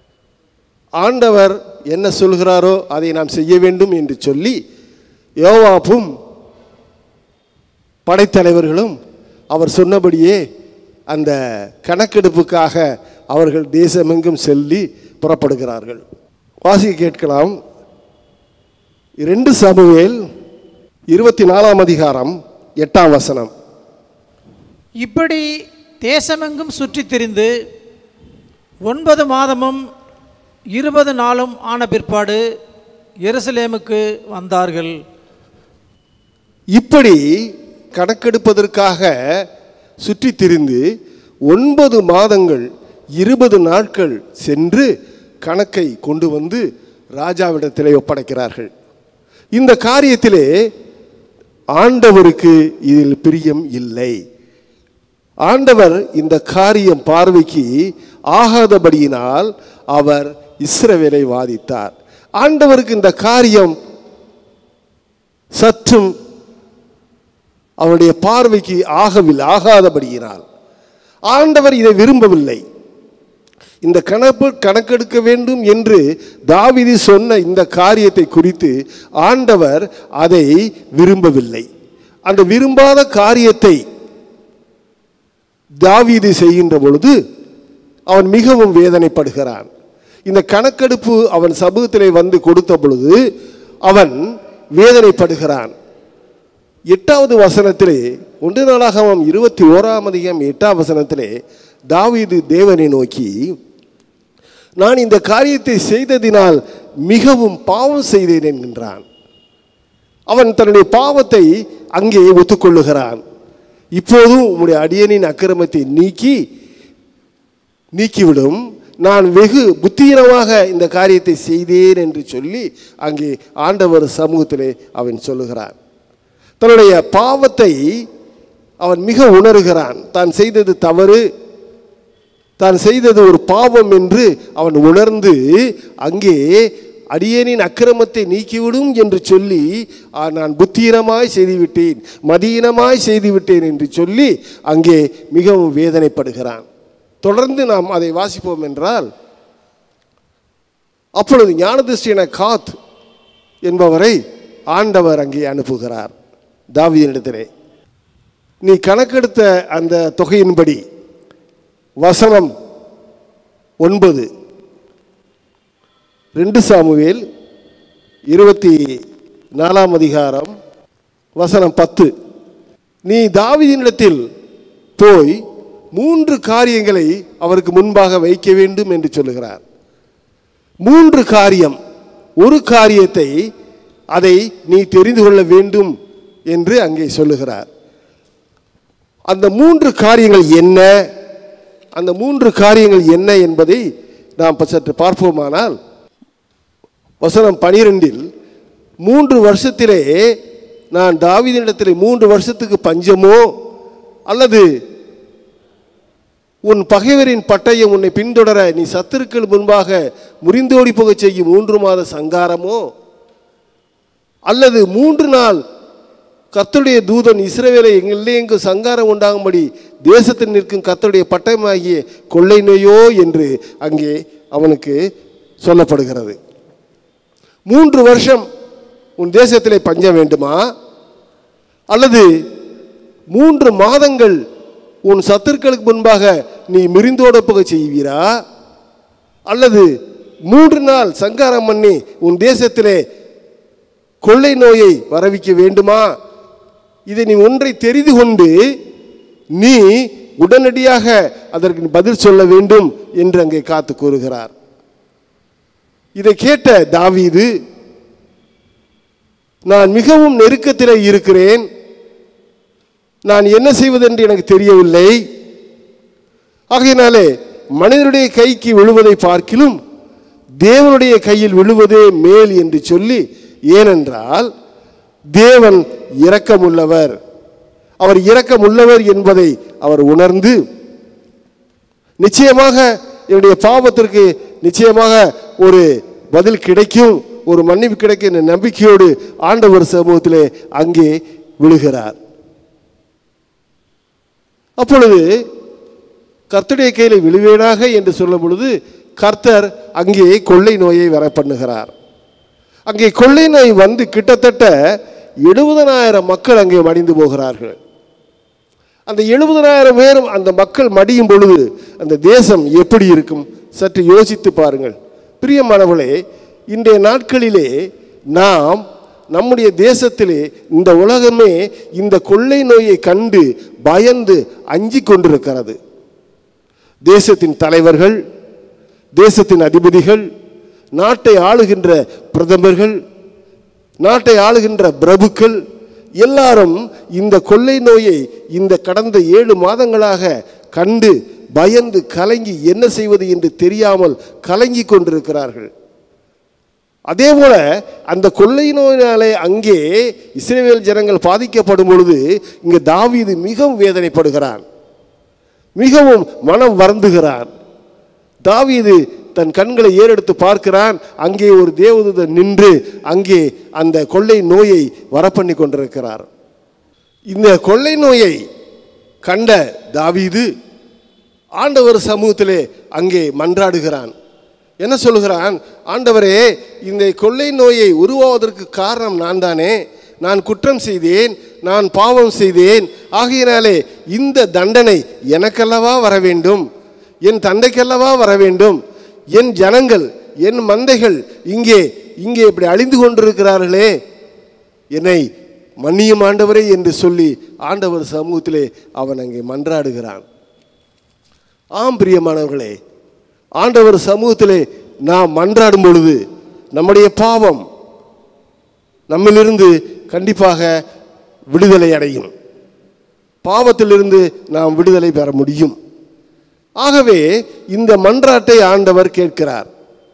ஆண்டவர் என்ன சொல்கிறாரோ அதை நாம் செய்ய வேண்டும் என்று சொல்லி யோவாப்பும் படைத்தலைவர்களும் அவர் சொன்னபடியே அந்த கணக்கெடுப்புக்காக அவர்கள் தேசமெங்கும் செல்லி புறப்படுகிறார்கள் வாசிக்க கேட்கலாம் இரண்டு சமுவேல் இருபத்தி நாலாம் அதிகாரம் எட்டாம் வசனம் இப்படி தேசமெங்கும் சுற்றித் திரிந்து ஒன்பது மாதமும் இருபது நாளும் ஆன பிற்பாடு எருசலேமுக்கு வந்தார்கள் இப்படி கணக்கெடுப்பதற்காக சுற்றித் திரிந்து ஒன்பது மாதங்கள் இருபது நாட்கள் சென்று கணக்கை கொண்டு வந்து ராஜாவிடத்திலே ஒப்படைக்கிறார்கள் இந்த காரியத்திலே ஆண்டவருக்கு இதில் பிரியம் இல்லை ஆண்டவர் இந்த காரியம் பார்வைக்கு ஆகாதபடியினால் அவர் இஸ்ரவேலை வாதித்தார் ஆண்டவருக்கு இந்த காரியம் சற்றும் அவருடைய பார்வைக்கு ஆகவில்லை ஆகாதபடியினால் ஆண்டவர் இதை விரும்பவில்லை இந்த கணக்கு கணக்கெடுக்க வேண்டும் என்று தாவிதி சொன்ன இந்த காரியத்தை குறித்து ஆண்டவர் அதை விரும்பவில்லை அந்த விரும்பாத காரியத்தை தாவீது செய்கின்ற பொழுது அவன் மிகவும் வேதனைப்படுகிறான் இந்த கணக்கெடுப்பு அவன் சமூகத்திலே வந்து கொடுத்த பொழுது அவன் வேதனைப்படுகிறான் எட்டாவது வசனத்திலே ஒன்று நாளாகவும் இருபத்தி ஓராம் அதிகம் எட்டாம் வசனத்திலே தாவீது தேவனை நோக்கி நான் இந்த காரியத்தை செய்ததினால் மிகவும் பாவம் செய்தேன் என்கின்றான் அவன் தன்னுடைய பாவத்தை அங்கே ஒத்துக்கொள்ளுகிறான் இப்போதும் உம்முடைய அடியனின் அக்கிரமத்தை நீக்கி நீக்கிவிடும் நான் வெகு புத்தீனமாக இந்த காரியத்தை செய்தேன் என்று சொல்லி அங்கே ஆண்டவர் சமூகத்திலே அவன் சொல்லுகிறான் தன்னுடைய பாவத்தை அவன் மிக உணர்கிறான் தான் செய்தது தவறு தான் செய்தது ஒரு பாவம் என்று அவன் உணர்ந்து அங்கே அடியேனின் அக்கிரமத்தை நீக்கிவிடும் என்று சொல்லி "ஆ, நான் புத்தீனமாய் செய்துவிட்டேன் மதியீனமாய் செய்துவிட்டேன் என்று சொல்லி அங்கே மிகவும் வேதனைப்படுகிறான் தொடர்ந்து நாம் அதை வாசிப்போம் என்றால் அப்பொழுது ஞானதிருஷ்டியன காத் என்பவரை ஆண்டவர் அங்கே அனுப்புகிறார் தாவீதினிடத்திலே நீ கணக்கெடுத்த அந்த தொகையின்படி வசனம் ஒன்பது ரெண்டு சாமுவேல் இருபத்தி நாலாம் அதிகாரம் வசனம் பத்து நீ தாவீதினிடத்தில் போய் மூன்று காரியங்களை அவருக்கு முன்பாக வைக்க வேண்டும் என்று சொல்லுகிறார் மூன்று காரியம் ஒரு காரியத்தை அதை நீ தெரிந்து கொள்ள வேண்டும் என்று அங்கே சொல்லுகிறார் அந்த மூன்று காரியங்கள் என்ன அந்த மூன்று காரியங்கள் என்ன என்பதை நாம் சற்று பார்ப்போமானால் வசனம் பனிரெண்டில் மூன்று வருஷத்திலே நான் தாவீதினிடத்திலே மூன்று வருஷத்துக்கு பஞ்சமோ அல்லது உன் பகைவரின் பட்டயம் உன்னை பின்தொடர நீ சத்துருக்கள் முன்பாக முறிந்தோடி போகச் செய்யும் மூன்று மாத சங்காரமோ அல்லது மூன்று நாள் கர்த்தருடைய தூதன் இஸ்ரவேலை எங்களே எங்கு சங்காரம் உண்டாகும்படி தேசத்தில் நிற்கும் கர்த்தருடைய பட்டயமாகிய கொள்ளை நோயோ என்று அங்கே அவனுக்கு சொல்லப்படுகிறது மூன்று வருஷம் உன் தேசத்திலே பஞ்சம் வேண்டுமா அல்லது மூன்று மாதங்கள் உன் சத்துருக்களுக்கு முன்பாக நீ மிரிந்தோட போக செய்வீரா அல்லது மூன்று நாள் சங்காரம் பண்ணி உன் தேசத்திலே கொள்ளை நோயை வரவிக்க வேண்டுமா இதை நீ ஒன்றை தெரிந்து கொண்டு நீ உடனடியாக அதற்கு நீ பதில் சொல்ல வேண்டும் என்று அங்கே காத்து கூறுகிறார் இதை கேட்ட தாவீது நான் மிகவும் நெருக்கத்தில் இருக்கிறேன் நான் என்ன செய்வதென்று எனக்கு தெரியவில்லை ஆகையினாலே மனிதனுடைய கைக்கு விழுவதை பார்க்கிலும் தேவனுடைய கையில் விழுவதே மேல் என்று சொல்லி ஏனென்றால் தேவன் இரக்கமுள்ளவர் அவர் இரக்கமுள்ளவர் என்பதை அவர் உணர்ந்து நிச்சயமாக என்னுடைய பாவத்திற்கு நிச்சயமாக ஒரு பதில் கிடைக்கும் ஒரு மன்னிப்பு கிடைக்கும் என்ற நம்பிக்கையோடு ஆண்டவர் சமூகத்திலே அங்கே விழுகிறார் அப்பொழுது கர்த்தருடைய கையில் விழுவேனாக என்று சொல்லும் பொழுது கர்த்தர் அங்கே கொள்ளை நோயை வர பண்ணுகிறார் அங்கே கொள்ளை நோய் வந்து கிட்டத்தட்ட எழுபதனாயிரம் மக்கள் அங்கே மடிந்து போகிறார்கள் அந்த எழுபதனாயிரம் பேரும் அந்த மக்கள் மடியும் பொழுது அந்த தேசம் எப்படி இருக்கும் சற்று யோசித்து பாருங்கள் பிரியமானவர்களே இன்றைய நாட்களிலே நாம் நம்முடைய தேசத்திலே இந்த உலகமே இந்த கொள்ளை நோயை கண்டு பயந்து அஞ்சி கொண்டிருக்கிறது தேசத்தின் தலைவர்கள் தேசத்தின் அதிபதிகள் நாட்டை ஆளுகின்ற பிரதமர்கள் நாட்டை ஆளுகின்ற பிரபுக்கள் எல்லாரும் இந்த கொள்ளை நோயை இந்த கடந்த ஏழு மாதங்களாக கண்டு பயந்து கலங்கி என்ன செய்வது என்று தெரியாமல் கலங்கி கொண்டிருக்கிறார்கள் அதே போல அந்த கொள்ளை நோயினாலே அங்கே இஸ்ரேல் ஜனங்கள் பாதிக்கப்படும் பொழுது இங்கே தாவீது மிகவும் வேதனைப்படுகிறான் மிகவும் மனம் வருந்துகிறான் தாவீது தன் கண்களை ஏறெடுத்து பார்க்கிறான் அங்கே ஒரு தேவதூதன் நின்று அங்கே அந்த கொள்ளை நோயை வரப்பண்ணி கொண்டிருக்கிறார் இந்த கொள்ளை நோயை கண்ட தாவீது ஆண்டவர் சமூகத்திலே அங்கே மன்றாடுகிறான் என்ன சொல்லுகிறான் ஆண்டவரே இந்த கொள்ளை நோயை உருவாவதற்கு காரணம் நான் தானே நான் குற்றம் செய்தேன் நான் பாவம் செய்தேன் ஆகையினாலே இந்த தண்டனை எனக்கல்லவா வர வேண்டும் என் தந்தைக்கல்லவா வர வேண்டும் என் ஜனங்கள் என் மந்தைகள் இங்கே இங்கே இப்படி அழிந்து கொண்டிருக்கிறார்களே என்னை மன்னியும் ஆண்டவரே என்று சொல்லி ஆண்டவர் சமூகத்திலே அவன் அங்கே மன்றாடுகிறான் ஆம் பிரியமானவர்களே ஆண்டவர் சமூகத்திலே நாம் மன்றாடும் பொழுது நம்முடைய பாவம் நம்மிலிருந்து கண்டிப்பாக விடுதலை அடையும் பாவத்திலிருந்து நாம் விடுதலை பெற முடியும் ஆகவே இந்த மன்றாட்டை ஆண்டவர் கேட்கிறார்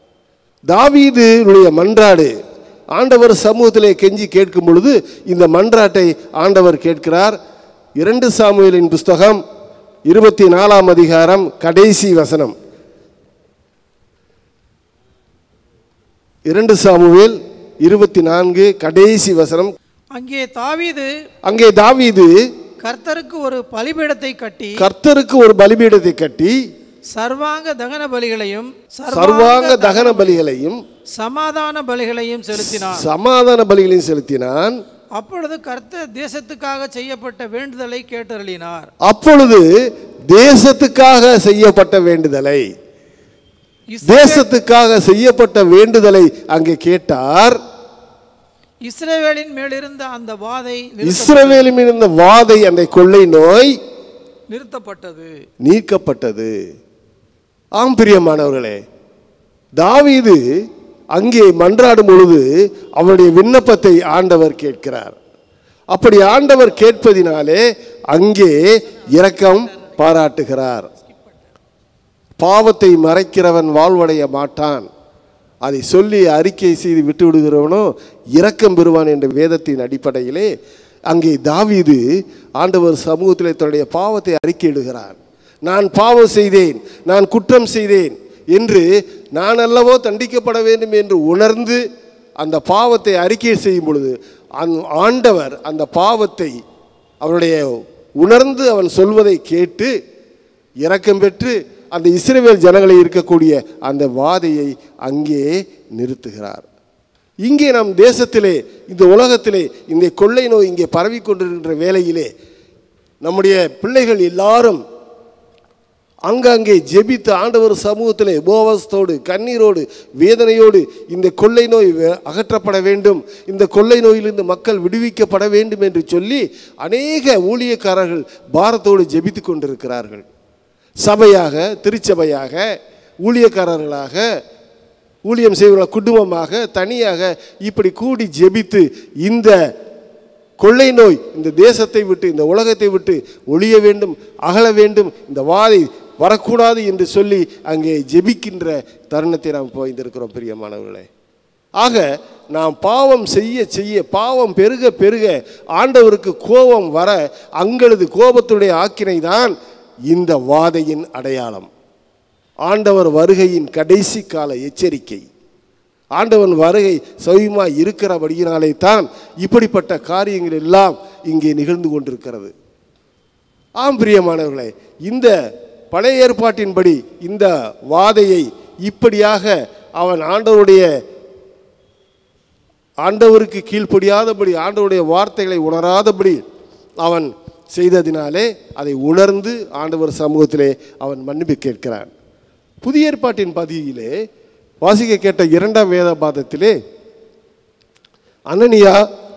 தாவீதுடைய மன்றாடு ஆண்டவர் சமூகத்திலே கெஞ்சி கேட்கும் பொழுது இந்த மன்றாட்டை ஆண்டவர் கேட்கிறார் இரண்டு சாமுவேலின் புஸ்தகம் இருபத்தி நாலாம் அதிகாரம் கடைசி வசனம் இரண்டு சாமுவேல் இருபத்தி நான்கு கடைசி வசனம் அங்கே தாவீது அங்கே தாவீது கர்த்தருக்கு ஒரு பலிபீடத்தை கட்டி கர்த்தருக்கு ஒரு பலிபீடத்தை கட்டி சர்வாங்க தகன பலிகளையும் சர்வாங்க தகன பலிகளையும் சமாதான பலிகளையும் செலுத்தினார் சமாதான பலிகளையும் செலுத்தினான் அப்பொழுது கர்த்தர் தேசத்துக்காக செய்யப்பட்ட வேண்டுதலை கேட்டருளினார் அப்பொழுது தேசத்துக்காக செய்யப்பட்ட வேண்டுதலை தேசத்துக்காக செய்யப்பட்ட வேண்டுதலை அங்கே கேட்டார் இஸ்ரவேலின் மேலிருந்த அந்த வாதை நிறுத்த- இஸ்ரவேலில் இருந்த வாதை அந்த கொள்ளை நோய் நிறுத்தப்பட்டது நீக்கப்பட்டது ஆம் பிரியமானவர்களே தாவீது அங்கே மன்றாடும் பொழுது அவருடைய விண்ணப்பத்தை ஆண்டவர் கேட்கிறார் அப்படி ஆண்டவர் கேட்பதினாலே அங்கே இரக்கம் பாராட்டுகிறார் பாவத்தை மறைக்கிறவன் வாழ்வடைய மாட்டான் அதை சொல்லி அறிக்கை செய்து விட்டு விடுகிறவனோ இரக்கம் பெறுவான் என்ற வேதத்தின் அடிப்படையிலே அங்கே தாவீது ஆண்டவர் சமூகத்திலே தன்னுடைய பாவத்தை அறிக்கையிடுகிறான் நான் பாவம் செய்தேன் நான் குற்றம் செய்தேன் என்று நான் அல்லவோ தண்டிக்கப்பட வேண்டும் என்று உணர்ந்து அந்த பாவத்தை அறிக்கை செய்யும் பொழுது அந் ஆண்டவர் அந்த பாவத்தை அவருடைய உணர்ந்து அவன் சொல்வதை கேட்டு இரக்கம் பெற்று அந்த இஸ்ரவேல் ஜனங்களை இருக்கக்கூடிய அந்த வாதையை அங்கே நிறுத்துகிறார் இங்கே நம் தேசத்திலே இந்த உலகத்திலே இந்த கொள்ளை நோய் இங்கே பரவி கொண்டிருக்கின்ற வேளையிலே நம்முடைய பிள்ளைகள் எல்லாரும் அங்கங்கே ஜெபித்து ஆண்டவர் சமூகத்திலே உபவாசத்தோடு கண்ணீரோடு வேதனையோடு இந்த கொள்ளை நோய் வே- அகற்றப்பட வேண்டும் இந்த கொள்ளை நோயிலிருந்து மக்கள் விடுவிக்கப்பட வேண்டும் என்று சொல்லி அநேக ஊழியக்காரர்கள் பாரத்தோடு ஜெபித்து கொண்டிருக்கிறார்கள் சபையாக திருச்சபையாக ஊழியக்காரர்களாக ஊழியம் செய்கிற குடும்பமாக தனியாக இப்படி கூடி ஜெபித்து இந்த கொள்ளை நோய் இந்த தேசத்தை விட்டு இந்த உலகத்தை விட்டு ஒழிய வேண்டும் அகல வேண்டும் இந்த வாதை வரக்கூடாது என்று சொல்லி அங்கே ஜெபிக்கின்ற தருணத்தை நாம் போய்ந்திருக்கிறோம் பிரியமானவர்களே ஆக நாம் பாவம் செய்ய செய்ய பாவம் பெருக பெருக ஆண்டவருக்கு கோபம் வர அங்களது கோபத்துடைய ஆக்கினை தான் இந்த வாதையின் அடையாளம் ஆண்டவர் வருகையின் கடைசி கால எச்சரிக்கை ஆண்டவன் வருகை சௌயமாய் இருக்கிறபடியினாலே தான் இப்படிப்பட்ட காரியங்கள் எல்லாம் இங்கே நிகழ்ந்து கொண்டிருக்கிறது ஆம் பிரியமானவர்களே இந்த பழைய ஏற்பாட்டின்படி இந்த வாதையை இப்படியாக அவன் ஆண்டவருடைய ஆண்டவருக்கு கீழ்ப்படியாதபடி ஆண்டவருடைய வார்த்தைகளை உணராதபடி அவன் செய்ததினாலே அதை உணர்ந்து ஆண்டவர் சமூகத்திலே அவன் மன்னிப்பு கேட்கிறான் புதிய ஏற்பாட்டின் பதியிலே வாசிக்க கேட்ட இரண்டாம் வேத பாதத்திலே அனனியா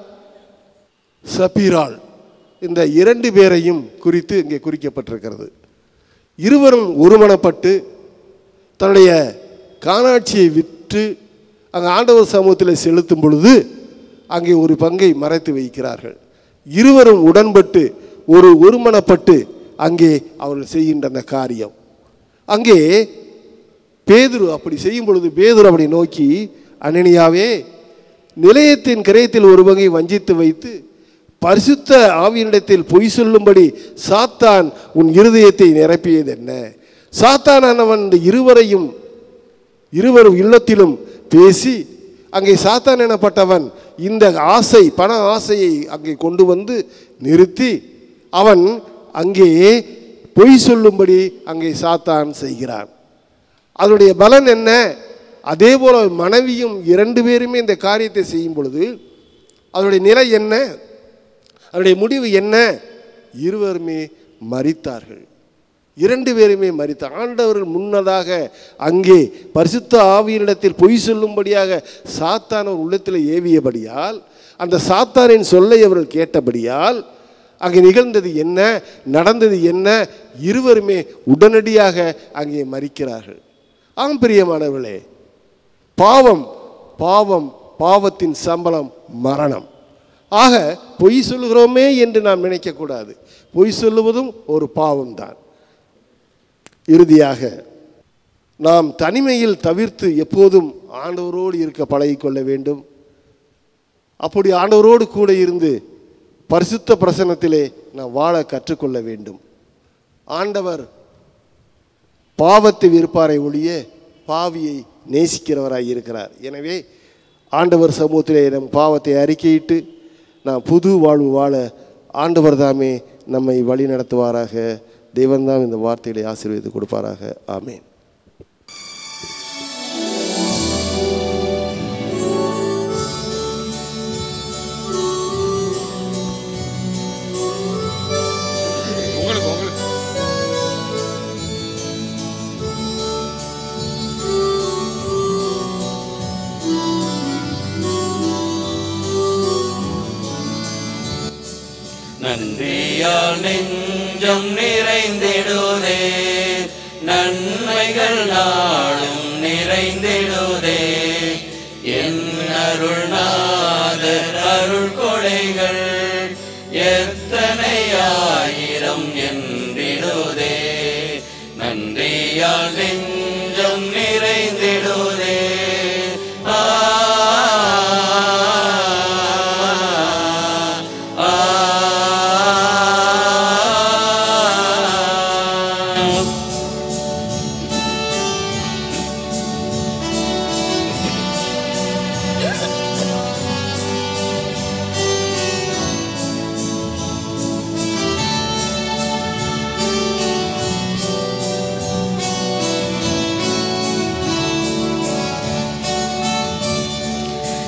சபீராள் இந்த இரண்டு பேரையும் குறித்து இங்கே குறிக்கப்பட்டிருக்கிறது இருவரும் ஒருமனப்பட்டு தன்னுடைய காணாட்சியை விற்று அங்கே ஆண்டவர் சமூகத்தில் செலுத்தும் பொழுது அங்கே ஒரு பங்கை மறைத்து வைக்கிறார்கள் இருவரும் உடன்பட்டு ஒரு ஒருமனப்பட்டு அங்கே அவர்கள் செய்கின்ற அந்த காரியம் அங்கே பேதுரு அப்படி செய்யும் பொழுது பேதுரு அப்படி நோக்கி அனனியாவே நிலையத்தின் கிரயத்தில் ஒரு வகை வஞ்சித்து வைத்து பரிசுத்த ஆவியனிடத்தில் பொய் சொல்லும்படி சாத்தான் உன் இருதயத்தை நிரப்பியது என்ன சாத்தானவன் இந்த இருவரையும் இருவரும் இல்லத்திலும் பேசி அங்கே சாத்தான் எனப்பட்டவன் இந்த ஆசை பண ஆசையை அங்கே கொண்டு வந்து நிறுத்தி அவன் அங்கே பொய் சொல்லும்படி அங்கே சாத்தான் செய்கிறான் அதனுடைய பலன் என்ன அதே போல மனைவியும் இரண்டு பேருமே இந்த காரியத்தை செய்யும் பொழுது அதனுடைய நிலை என்ன அதனுடைய முடிவு என்ன இருவருமே மரித்தார்கள் இரண்டு பேருமே மரித்த ஆண்டவர்கள் முன்னதாக அங்கே பரிசுத்த ஆவியனிடத்தில் பொய் சொல்லும்படியாக சாத்தான் ஒரு உள்ளத்தில் ஏவியபடியால் அந்த சாத்தானின் சொல்லை அவர்கள் கேட்டபடியால் அங்கே நிகழ்ந்தது என்ன நடந்தது என்ன இருவருமே உடனடியாக அங்கே மறிக்கிறார்கள் ஆம் பிரியமானவர்களே பாவம் பாவம் பாவத்தின் சம்பளம் மரணம் ஆக பொய் சொல்லுகிறோமே என்று நாம் நினைக்கக்கூடாது பொய் சொல்லுவதும் ஒரு பாவம்தான் இறுதியாக நாம் தனிமையில் தவிர்த்து எப்போதும் ஆண்டவரோடு இருக்க பழகிக்கொள்ள வேண்டும் அப்படி ஆண்டவரோடு கூட இருந்து பரிசுத்த பிரசனத்திலே நாம் வாழ கற்றுக்கொள்ள வேண்டும் ஆண்டவர் பாவத்தை விருப்பாரை ஒழிய பாவியை நேசிக்கிறவராய் இருக்கிறார் எனவே ஆண்டவர் சமூகத்திலே நம் பாவத்தை அறிக்கையிட்டு நாம் புது வாழ்வு வாழ ஆண்டவர் தாமே நம்மை வழி நடத்துவாராக தெய்வம்தான் இந்த வார்த்தைகளை ஆசீர்வதித்து கொடுப்பாராக ஆமேன் உங்களுக்கு உங்களுக்கு நன்றியால் நெஞ்சம் நிறைந்திடுதே நன்மைகள் நாளும் நிறைந்திடுதே என் அருள்நாதர் அருள் கொடைகள் எத்தனை ஆயிரம் என்றிடுதே நன்றியால் நெஞ்சம் நிறைந்திடுதே ஆ ஆ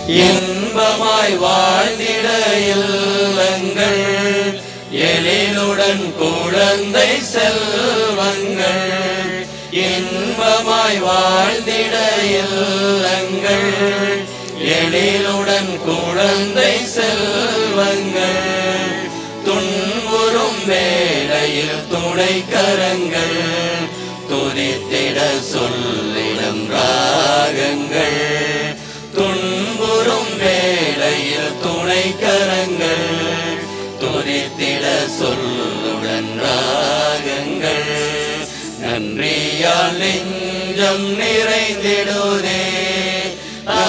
இன்பமாய் வாழ்ந்திட இல்லங்கள் எழிலுடன் குழந்தை செல்வங்கள் இன்பமாய் வாழ்ந்திட இல்லங்கள் எழிலுடன் குழந்தை செல்வங்கள் துன்புறும் வேளையில் துணை கரங்கள் துதித்திட சொல்லிடும் ராகங்கள் துன்புறும் வேளையில் துணை கரங்கள் துதித்திட சொல்லுடன் ராகங்கள் நன்றியால் நெஞ்சம் நிறைந்திடுதே ஆ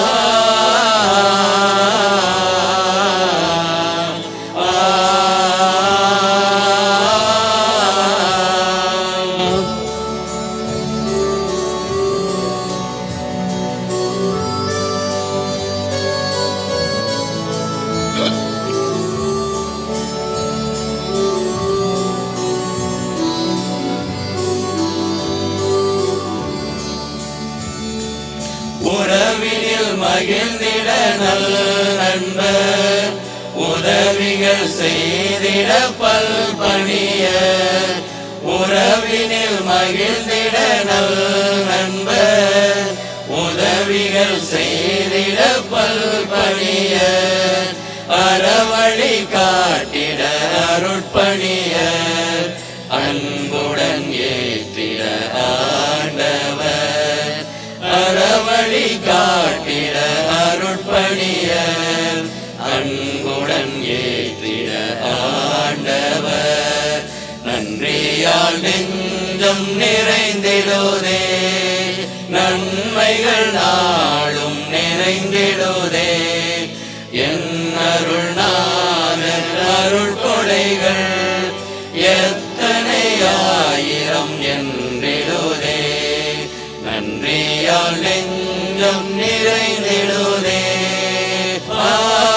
உறவினில் மகிழ்ந்திட நல் நண்பர் உதவிகள் செய்திட பல் பணிய உறவினில் மகிழ்ந்திட நல் நண்பர் உதவிகள் செய்திட பல் பணிய அறவழி காட்டிட அருட்பணிய அன்புடன் ஏற்றிட ஆண்டவர் அறவழி காட்டிட அருட்பணிய அன்புடன் ஏற்றிட ஆண்டவர் நன்றியால் நெஞ்சம் நிறைந்திடுதே நன்மைகள் நாளும் நிறைந்திடுதே என் அருள் நாதர் அருள் கொடைகள் எத்தனை ஆயிரம் என்றிடுதே நன்றியால் நெஞ்சம் நிறைந்திடுதே ஆ,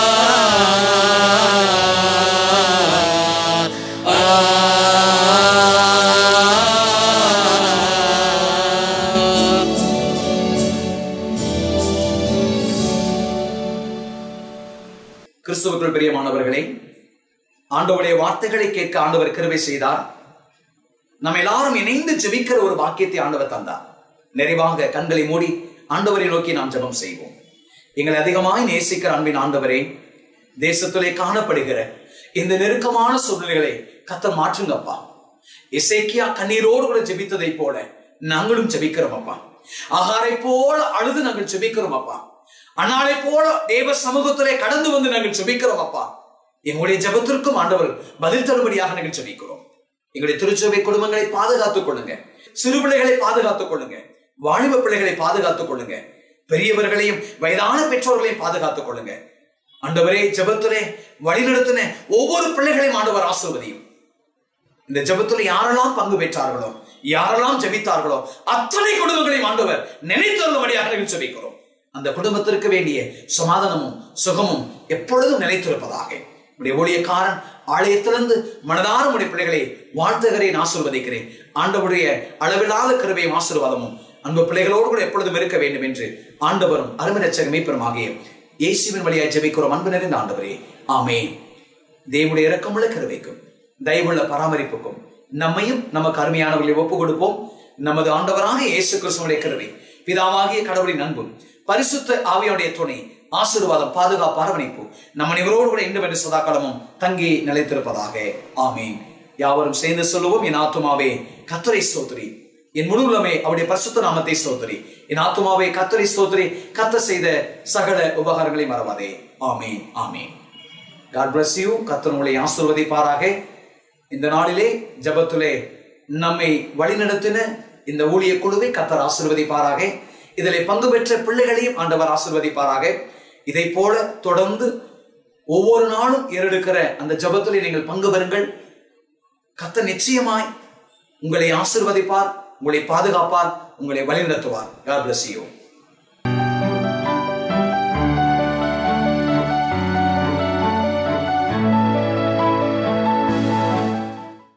ஆ, கிறிஸ்துவுக்குள் பிரியமானவர்களே ஆண்டவருடைய வார்த்தைகளை கேட்க ஆண்டவர் கிருபை செய்தார் நம்ம எல்லாரும் இணைந்து ஜெபிக்கிற ஒரு பாக்கியத்தை ஆண்டவர் தந்தார் நிறைவாக கண்களை மூடி ஆண்டவரை நோக்கி நாம் ஜெபம் செய்வோம் எங்களை அதிகமாய் நேசிக்கிற அன்பின் ஆண்டவரே தேசத்திலே காணப்படுகிற இந்த நெருக்கமான சூழ்நிலைகளை கத்தர் மாற்றுங்கப்பா இசைக்கியா கண்ணீரோடு கூட ஜெபித்ததை போல நாங்களும் ஜெபிக்கிறோம் அப்பா ஆகாரை போல அழுது நாங்கள் ஜெபிக்கிறோம் அப்பா அன்னாலை போல தேவ சமூகத்திலே கடந்து வந்து நாங்கள் ஜெபிக்கிறோம் அப்பா எங்களுடைய ஜெபத்திற்கும் ஆண்டவர் பதில் தரும்படியாக நாங்கள் ஜெபிக்கிறோம் எங்களுடைய திருச்சபை குடும்பங்களை பாதுகாத்துக் கொள்ளுங்க சிறு பிள்ளைகளை பாதுகாத்துக் கொள்ளுங்க வாலிப பிள்ளைகளை பாதுகாத்துக் கொள்ளுங்க பெரியவர்களையும் வயதான பெற்றோர்களையும் பாதுகாத்துக் கொள்ளுங்க ஆண்டவரே ஜெபத்திலே வழிநடத்தின ஒவ்வொரு பிள்ளைகளையும் ஆண்டவர் ஆசிர்வதியும் இந்த ஜெபத்துல யாரெல்லாம் பங்கு பெற்றார்களோ யாரெல்லாம் ஜெபித்தார்களோ அத்தனை குடும்பங்களையும் ஆண்டவர் நினைத்தருளும்படியாக நாங்கள் ஜெபிக்கிறோம் அந்த குடும்பத்திற்கு வேண்டிய சமாதானமும் சுகமும் எப்பொழுதும் நிலைத்திருப்பதாக உடைய ஊழியக்காரன் ஆலயத்திலிருந்து மனதார உடைய பிள்ளைகளை வாழ்த்துகிறேன் ஆசிர்வதிக்கிறேன் ஆண்டவருடைய அளவில்லாத கிருபையும் ஆசீர்வாதமும் அன்பு பிள்ளைகளோடு கூட எப்பொழுதும் இருக்க வேண்டும் என்று ஆண்டவரும் அருமரட்சக மீட்பருமாகிய இயேசுவின் வழியாய் ஜெபிக்கிறோம் அன்பு நிறைந்த ஆண்டவரே ஆமென் தேவனுடைய இரக்கமுள்ள கிருபைக்கும் தயவுள்ள பராமரிப்புக்கும் நம்மையும் நமக்கு அருமையானவர்களை ஒப்பு கொடுப்போம் நமது ஆண்டவராக இயேசு கிறிஸ்துவனுடைய கிருபை பிதாவாகிய கடவுளின் அன்பும் பரிசுத்த ஆவியோடைய துணை ஆசீர்வாதம் பாதுகாப்பு அரவணைப்பு நம்ம இவரோடு கூட இன்று என்று சதாகாலமும் தங்கி நிலைத்திருப்பதாக ஆமீன் யாவரும் சேர்ந்து சொல்லுவோம் என் ஆத்துமாவே கத்தரை ஸ்தோத்திரி என் முழு உள்ளமே அவருடைய பரிசுத்த நாமத்தை ஸ்தோத்திரி என் ஆத்துமாவே கத்தரை ஸ்தோத்திரி கத்த செய்த சகல உபகாரங்களை மறவாதே ஆமீன் ஆமீன் காட் bless யூ கத்தர் உங்களை ஆசிர்வதிப்பாராக இந்த நாளிலே ஜெபத்திலே நம்மை வழிநடத்தின இந்த ஊழிய குழுவை கத்தர் ஆசிர்வதிப்பாராக இதிலே பங்கு பெற்ற பிள்ளைகளையும் ஆண்டவர் ஆசிர்வதிப்பாராக இதை போல தொடர்ந்து ஒவ்வொரு நாளும் ஏறெடுக்கிற அந்த ஜெபத்திலே நீங்கள் பங்கு பெறுங்கள் கத்தர் நிச்சயமாய் உங்களை ஆசிர்வதிப்பார் உங்களை பாதுகாப்பார் உங்களை வழிநடத்துவார் God bless you